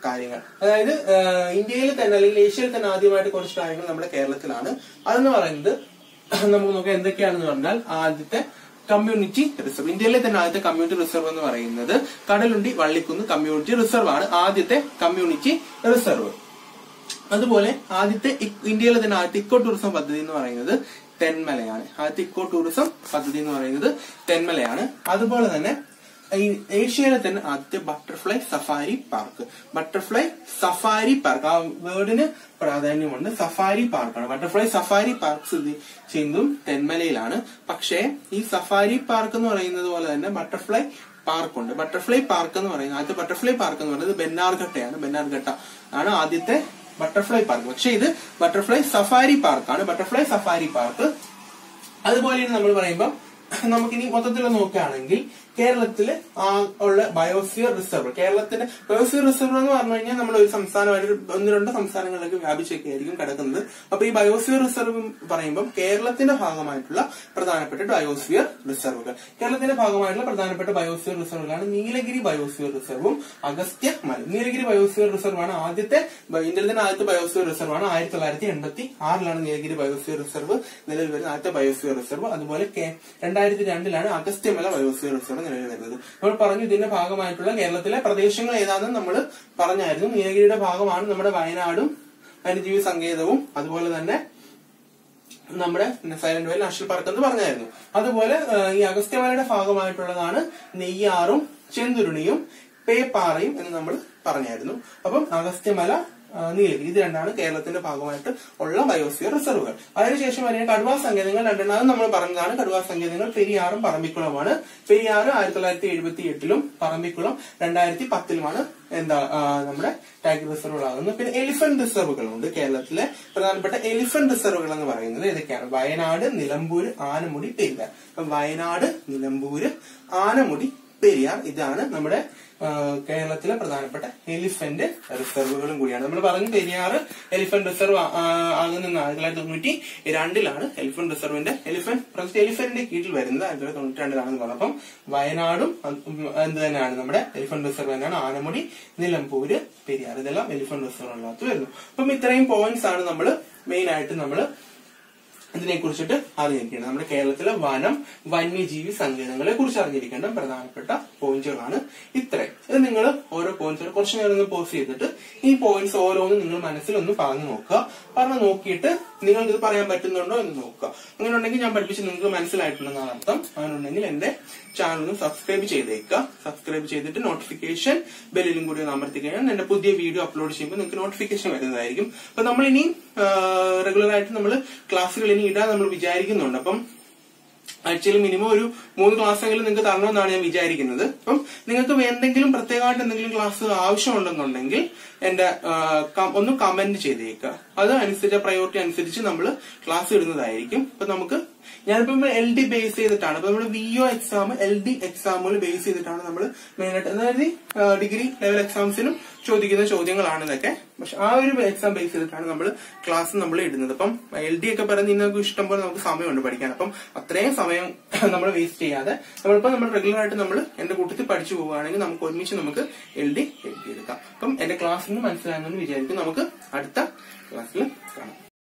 കാര്യങ്ങൾ അതായത് ആ, ഇന്ത്യയിൽ തന്നെ അല്ലെങ്കിൽ ഏഷ്യയിൽ തന്നെ ആദ്യമായിട്ട് കുറച്ച് കാര്യങ്ങൾ നമ്മുടെ കേരളത്തിലാണ് അതെന്ന് പറയുന്നത് നമുക്ക് നോക്കാം എന്തൊക്കെയാണെന്ന് പറഞ്ഞാൽ ആദ്യത്തെ കമ്മ്യൂണിറ്റി റിസർവ് ഇന്ത്യയിലെ തന്നെ ആദ്യത്തെ കമ്മ്യൂണിറ്റി റിസർവ് എന്ന് പറയുന്നത് കടലുണ്ടി വള്ളിക്കുന്ന് കമ്മ്യൂണിറ്റി റിസർവ് ആണ് ആദ്യത്തെ കമ്മ്യൂണിറ്റി റിസർവ് അതുപോലെ ആദ്യത്തെ ഇ- ഇന്ത്യയിലെ തന്നെ ആദ്യത്തെ ഇക്കോ ടൂറിസം പദ്ധതി എന്ന് പറയുന്നത് തെന്മലയാണ് ആദ്യത്തെ ഇക്കോ ടൂറിസം പദ്ധതി എന്ന് പറയുന്നത് തെന്മലയാണ് അതുപോലെ തന്നെ ഈ ഏഷ്യയിലെ തന്നെ ആദ്യത്തെ butterfly safari park butterfly safari park ആ വേർഡിന് പ്രാധാന്യമുണ്ട് സഫാരി പാർക്കാണ് ബട്ടർഫ്ലൈ സഫാരി പാർക്ക് സ്ഥിതി ചെയ്യുന്നതും തെന്മലയിലാണ് പക്ഷേ ഈ സഫാരി പാർക്ക് എന്ന് പറയുന്നത് പോലെ തന്നെ ബട്ടർഫ്ലൈ പാർക്കുണ്ട് ബട്ടർഫ്ലൈ പാർക്ക് എന്ന് പറയുന്നത് ആദ്യത്തെ ബട്ടർഫ്ലൈ പാർക്ക് എന്ന് പറയുന്നത് ബെന്നാർഘട്ടയാണ് ബെന്നാർഘട്ട ആണ് ആദ്യത്തെ ബട്ടർഫ്ലൈ പാർക്ക് പക്ഷെ ഇത് ബട്ടർഫ്ലൈ സഫാരി പാർക്കാണ് ബട്ടർഫ്ലൈ സഫാരി പാർക്ക് അതുപോലെ നമ്മൾ പറയുമ്പോൾ നമുക്കിനി മൊത്തത്തിൽ നോക്കുകയാണെങ്കിൽ കേരളത്തില് ആ ഉള്ള ബയോസ്ഫിയർ റിസർവ് കേരളത്തിന്റെ ബയോസ്ഫിയർ റിസർവ് എന്ന് പറഞ്ഞു കഴിഞ്ഞാൽ നമ്മൾ ഒരു സംസ്ഥാനമായിട്ട് ഒരു ഒന്ന് രണ്ട് സംസ്ഥാനങ്ങളിലേക്ക് വ്യാപിച്ചൊക്കെ ആയിരിക്കും കിടക്കുന്നത് അപ്പൊ ഈ ബയോസ്ഫിയർ റിസർവ് പറയുമ്പോൾ കേരളത്തിന്റെ ഭാഗമായിട്ടുള്ള പ്രധാനപ്പെട്ട ബയോസ്ഫിയർ റിസർവുകൾ കേരളത്തിന്റെ ഭാഗമായിട്ടുള്ള പ്രധാനപ്പെട്ട ബയോസ്ഫിയർ റിസർവുകളാണ് നീലഗിരി ബയോസ്ഫിയർ റിസർവും അഗസ്ത്യ മല നീലഗിരി ബയോസ്ഫിയർ റിസർവാണ് ആദ്യത്തെ ഇന്ത്യയിലെ തന്നെ ആദ്യത്തെ ബയോസ്ഫിയർ റിസർവാണ് ആയിരത്തി തൊള്ളായിരത്തി എൺപത്തി ആറിലാണ് നീലഗിരി ബയോസ്ഫിയർ റിസർവ് നിലവിൽ വരുന്ന ആദ്യത്തെ ബയോസ്ഫിയർ റിസർവ് അതുപോലെ കെ- രണ്ടായിരത്തി രണ്ടിലാണ് അഗസ്ത്യമല ബയോസ്ഫിയർ റിസർവ് നിലവിൽ വരുന്നത് നമ്മൾ പറഞ്ഞു ഇതിന്റെ ഭാഗമായിട്ടുള്ള കേരളത്തിലെ പ്രദേശങ്ങൾ ഏതാണെന്ന് നമ്മൾ പറഞ്ഞായിരുന്നു നീലഗിരിയുടെ ഭാഗമാണ് നമ്മുടെ വയനാടും വന്യജീവി സങ്കേതവും അതുപോലെ തന്നെ നമ്മുടെ സൈലന്റ് വാലി നാഷണൽ പാർക്ക് എന്ന് പറഞ്ഞായിരുന്നു അതുപോലെ ആ, ഈ അഗസ്ത്യമലയുടെ ഭാഗമായിട്ടുള്ളതാണ് നെയ്യാറും ചെന്തുരുണിയും പേപ്പാറയും എന്ന് നമ്മൾ പറഞ്ഞായിരുന്നു അപ്പം അഗസ്ത്യമല ആ, നീലഗിരി ഇത് രണ്ടാണ് കേരളത്തിന്റെ ഭാഗമായിട്ട് ഉള്ള ബയോസ്ഫിയർ റിസർവുകൾ അതിനുശേഷം വരുന്ന കടുവാ സങ്കേതങ്ങൾ രണ്ടെണ്ണാമത് നമ്മൾ പറഞ്ഞതാണ് കടുവാ സങ്കേതങ്ങൾ പെരിയാറും പറമ്പിക്കുളമാണ് പെരിയാറ് ആയിരത്തി തൊള്ളായിരത്തി എഴുപത്തി എട്ടിലും പറമ്പിക്കുളം രണ്ടായിരത്തി പത്തിലുമാണ് എന്താ ആ, നമ്മുടെ ടൈഗർ റിസർവുകളാകുന്നത് പിന്നെ എലിഫന്റ് റിസർവുകളുണ്ട് കേരളത്തിലെ പ്രധാനപ്പെട്ട എലിഫന്റ് റിസർവുകൾ എന്ന് പറയുന്നത് ഏതൊക്കെയാണ് വയനാട് നിലമ്പൂര് ആനമുടി പെരിയാർ അപ്പം വയനാട് നിലമ്പൂര് ആനമുടി പെരിയാർ ഇതാണ് നമ്മുടെ ആ, കേരളത്തിലെ പ്രധാനപ്പെട്ട എലിഫന്റ് റിസർവുകളും കൂടിയാണ് നമ്മൾ പറഞ്ഞു പെരിയാർ എലിഫന്റ് റിസർവ് ആ- ആ- ആകുന്ന ആയിരത്തി തൊള്ളായിരത്തി തൊണ്ണൂറ്റി രണ്ടിലാണ് എലിഫന്റ് റിസർവിന്റെ എലിഫന്റ് പ്രൊജക്ട് എലിഫന്റിന്റെ കീഴിൽ വരുന്നത് ആയിരത്തി തൊള്ളായിരത്തി തൊണ്ണൂറ്റി രണ്ടിലാണെന്ന് പറഞ്ഞു അപ്പം വയനാടും അത് ഉം എന്ത് തന്നെയാണ് നമ്മുടെ എലിഫന്റ് റിസർവ് തന്നെയാണ് ആനമുടി നിലമ്പൂര് പെരിയാർ ഇതെല്ലാം എലിഫന്റ് റിസർവിനകത്ത് വരുന്നു അപ്പം ഇത്രയും പോയിന്റ്സ് ആണ് നമ്മൾ മെയിൻ ആയിട്ട് നമ്മൾ ഇതിനെ കുറിച്ചിട്ട് അറിഞ്ഞിരിക്കണം നമ്മുടെ കേരളത്തിലെ വനം വന്യജീവി സങ്കേതങ്ങളെ കുറിച്ച് അറിഞ്ഞിരിക്കേണ്ട പ്രധാനപ്പെട്ട പോയിന്റുകളാണ് ഇത്രയും ഇത് നിങ്ങൾ ഓരോ പോയിന്റ്സ് കുറച്ച് നേരം ഒന്ന് പോസ് ചെയ്തിട്ട് ഈ പോയിന്റ്സ് ഓരോന്നും നിങ്ങൾ മനസ്സിൽ ഒന്ന് പറഞ്ഞു നോക്കുക പറഞ്ഞു നോക്കിയിട്ട് നിങ്ങൾക്ക് ഇത് പറയാൻ പറ്റുന്നുണ്ടോ എന്ന് നോക്കുക അങ്ങനെ ഉണ്ടെങ്കിൽ ഞാൻ പഠിപ്പിച്ച് നിങ്ങൾക്ക് മനസ്സിലായിട്ടുണ്ടെന്നാണ് അർത്ഥം അങ്ങനെയുണ്ടെങ്കിൽ എന്റെ ചാനൽ ഒന്ന് സബ്സ്ക്രൈബ് ചെയ്തേക്കുക സബ്സ്ക്രൈബ് ചെയ്തിട്ട് നോട്ടിഫിക്കേഷൻ ബെല്ലിലും കൂടി ഒന്ന് അമർത്തി കഴിഞ്ഞാൽ എന്റെ പുതിയ വീഡിയോ അപ്ലോഡ് ചെയ്യുമ്പോൾ നിങ്ങൾക്ക് നോട്ടിഫിക്കേഷൻ വരുന്നതായിരിക്കും അപ്പൊ നമ്മൾ ഇനി റെഗുലർ ആയിട്ട് നമ്മൾ ക്ലാസ്സുകൾ ഇനി ഇടാൻ നമ്മൾ വിചാരിക്കുന്നുണ്ട് അപ്പം ആഴ്ചയിൽ മിനിമം ഒരു മൂന്ന് ക്ലാസ് എങ്കിലും നിങ്ങൾക്ക് തരണമെന്നാണ് ഞാൻ വിചാരിക്കുന്നത് അപ്പം നിങ്ങൾക്ക് എന്തെങ്കിലും പ്രത്യേകമായിട്ട് എന്തെങ്കിലും ക്ലാസ് ആവശ്യമുണ്ടെന്നുണ്ടെങ്കിൽ എന്റെ ആ, ക- ഒന്ന് കമന്റ് ചെയ്തേക്കുക അത് അനുസരിച്ച് പ്രയോറിറ്റി അനുസരിച്ച് നമ്മൾ ക്ലാസ് ഇടുന്നതായിരിക്കും അപ്പൊ നമുക്ക് ഞാനിപ്പം എൽ ഡി ബേസ് ചെയ്തിട്ടാണ് അപ്പൊ നമ്മുടെ V O exam L D എക്സാമുകൾ ബേസ് ചെയ്തിട്ടാണ് നമ്മൾ മെയിനായിട്ട് അതായത് ഡിഗ്രി ലെവൽ എക്സാംസിനും ചോദിക്കുന്ന ചോദ്യങ്ങളാണ് ഇതൊക്കെ പക്ഷെ ആ ഒരു എക്സാം ബേസ് ചെയ്തിട്ടാണ് നമ്മൾ ക്ലാസ് നമ്മൾ ഇടുന്നത് അപ്പം എൽ ഡി ഒക്കെ പറഞ്ഞ് നിങ്ങൾക്ക് ഇഷ്ടം പോലെ നമുക്ക് സമയമുണ്ട് പഠിക്കാൻ അപ്പം അത്രയും സമയം നമ്മൾ വേസ്റ്റ് ചെയ്യാതെ നമ്മളിപ്പോ നമ്മൾ റെഗുലർ ആയിട്ട് നമ്മൾ എന്റെ കൂട്ടത്തിൽ പഠിച്ചു പോവുകയാണെങ്കിൽ നമുക്ക് ഒരുമിച്ച് നമുക്ക് എൽ ഡി എഴുതിയെടുക്കാം അപ്പം എന്റെ ക്ലാസ്സിൽ നിന്ന് മനസ്സിലായെന്ന് വിചാരിക്കും നമുക്ക് അടുത്ത ക്ലാസ്സിൽ കാണാം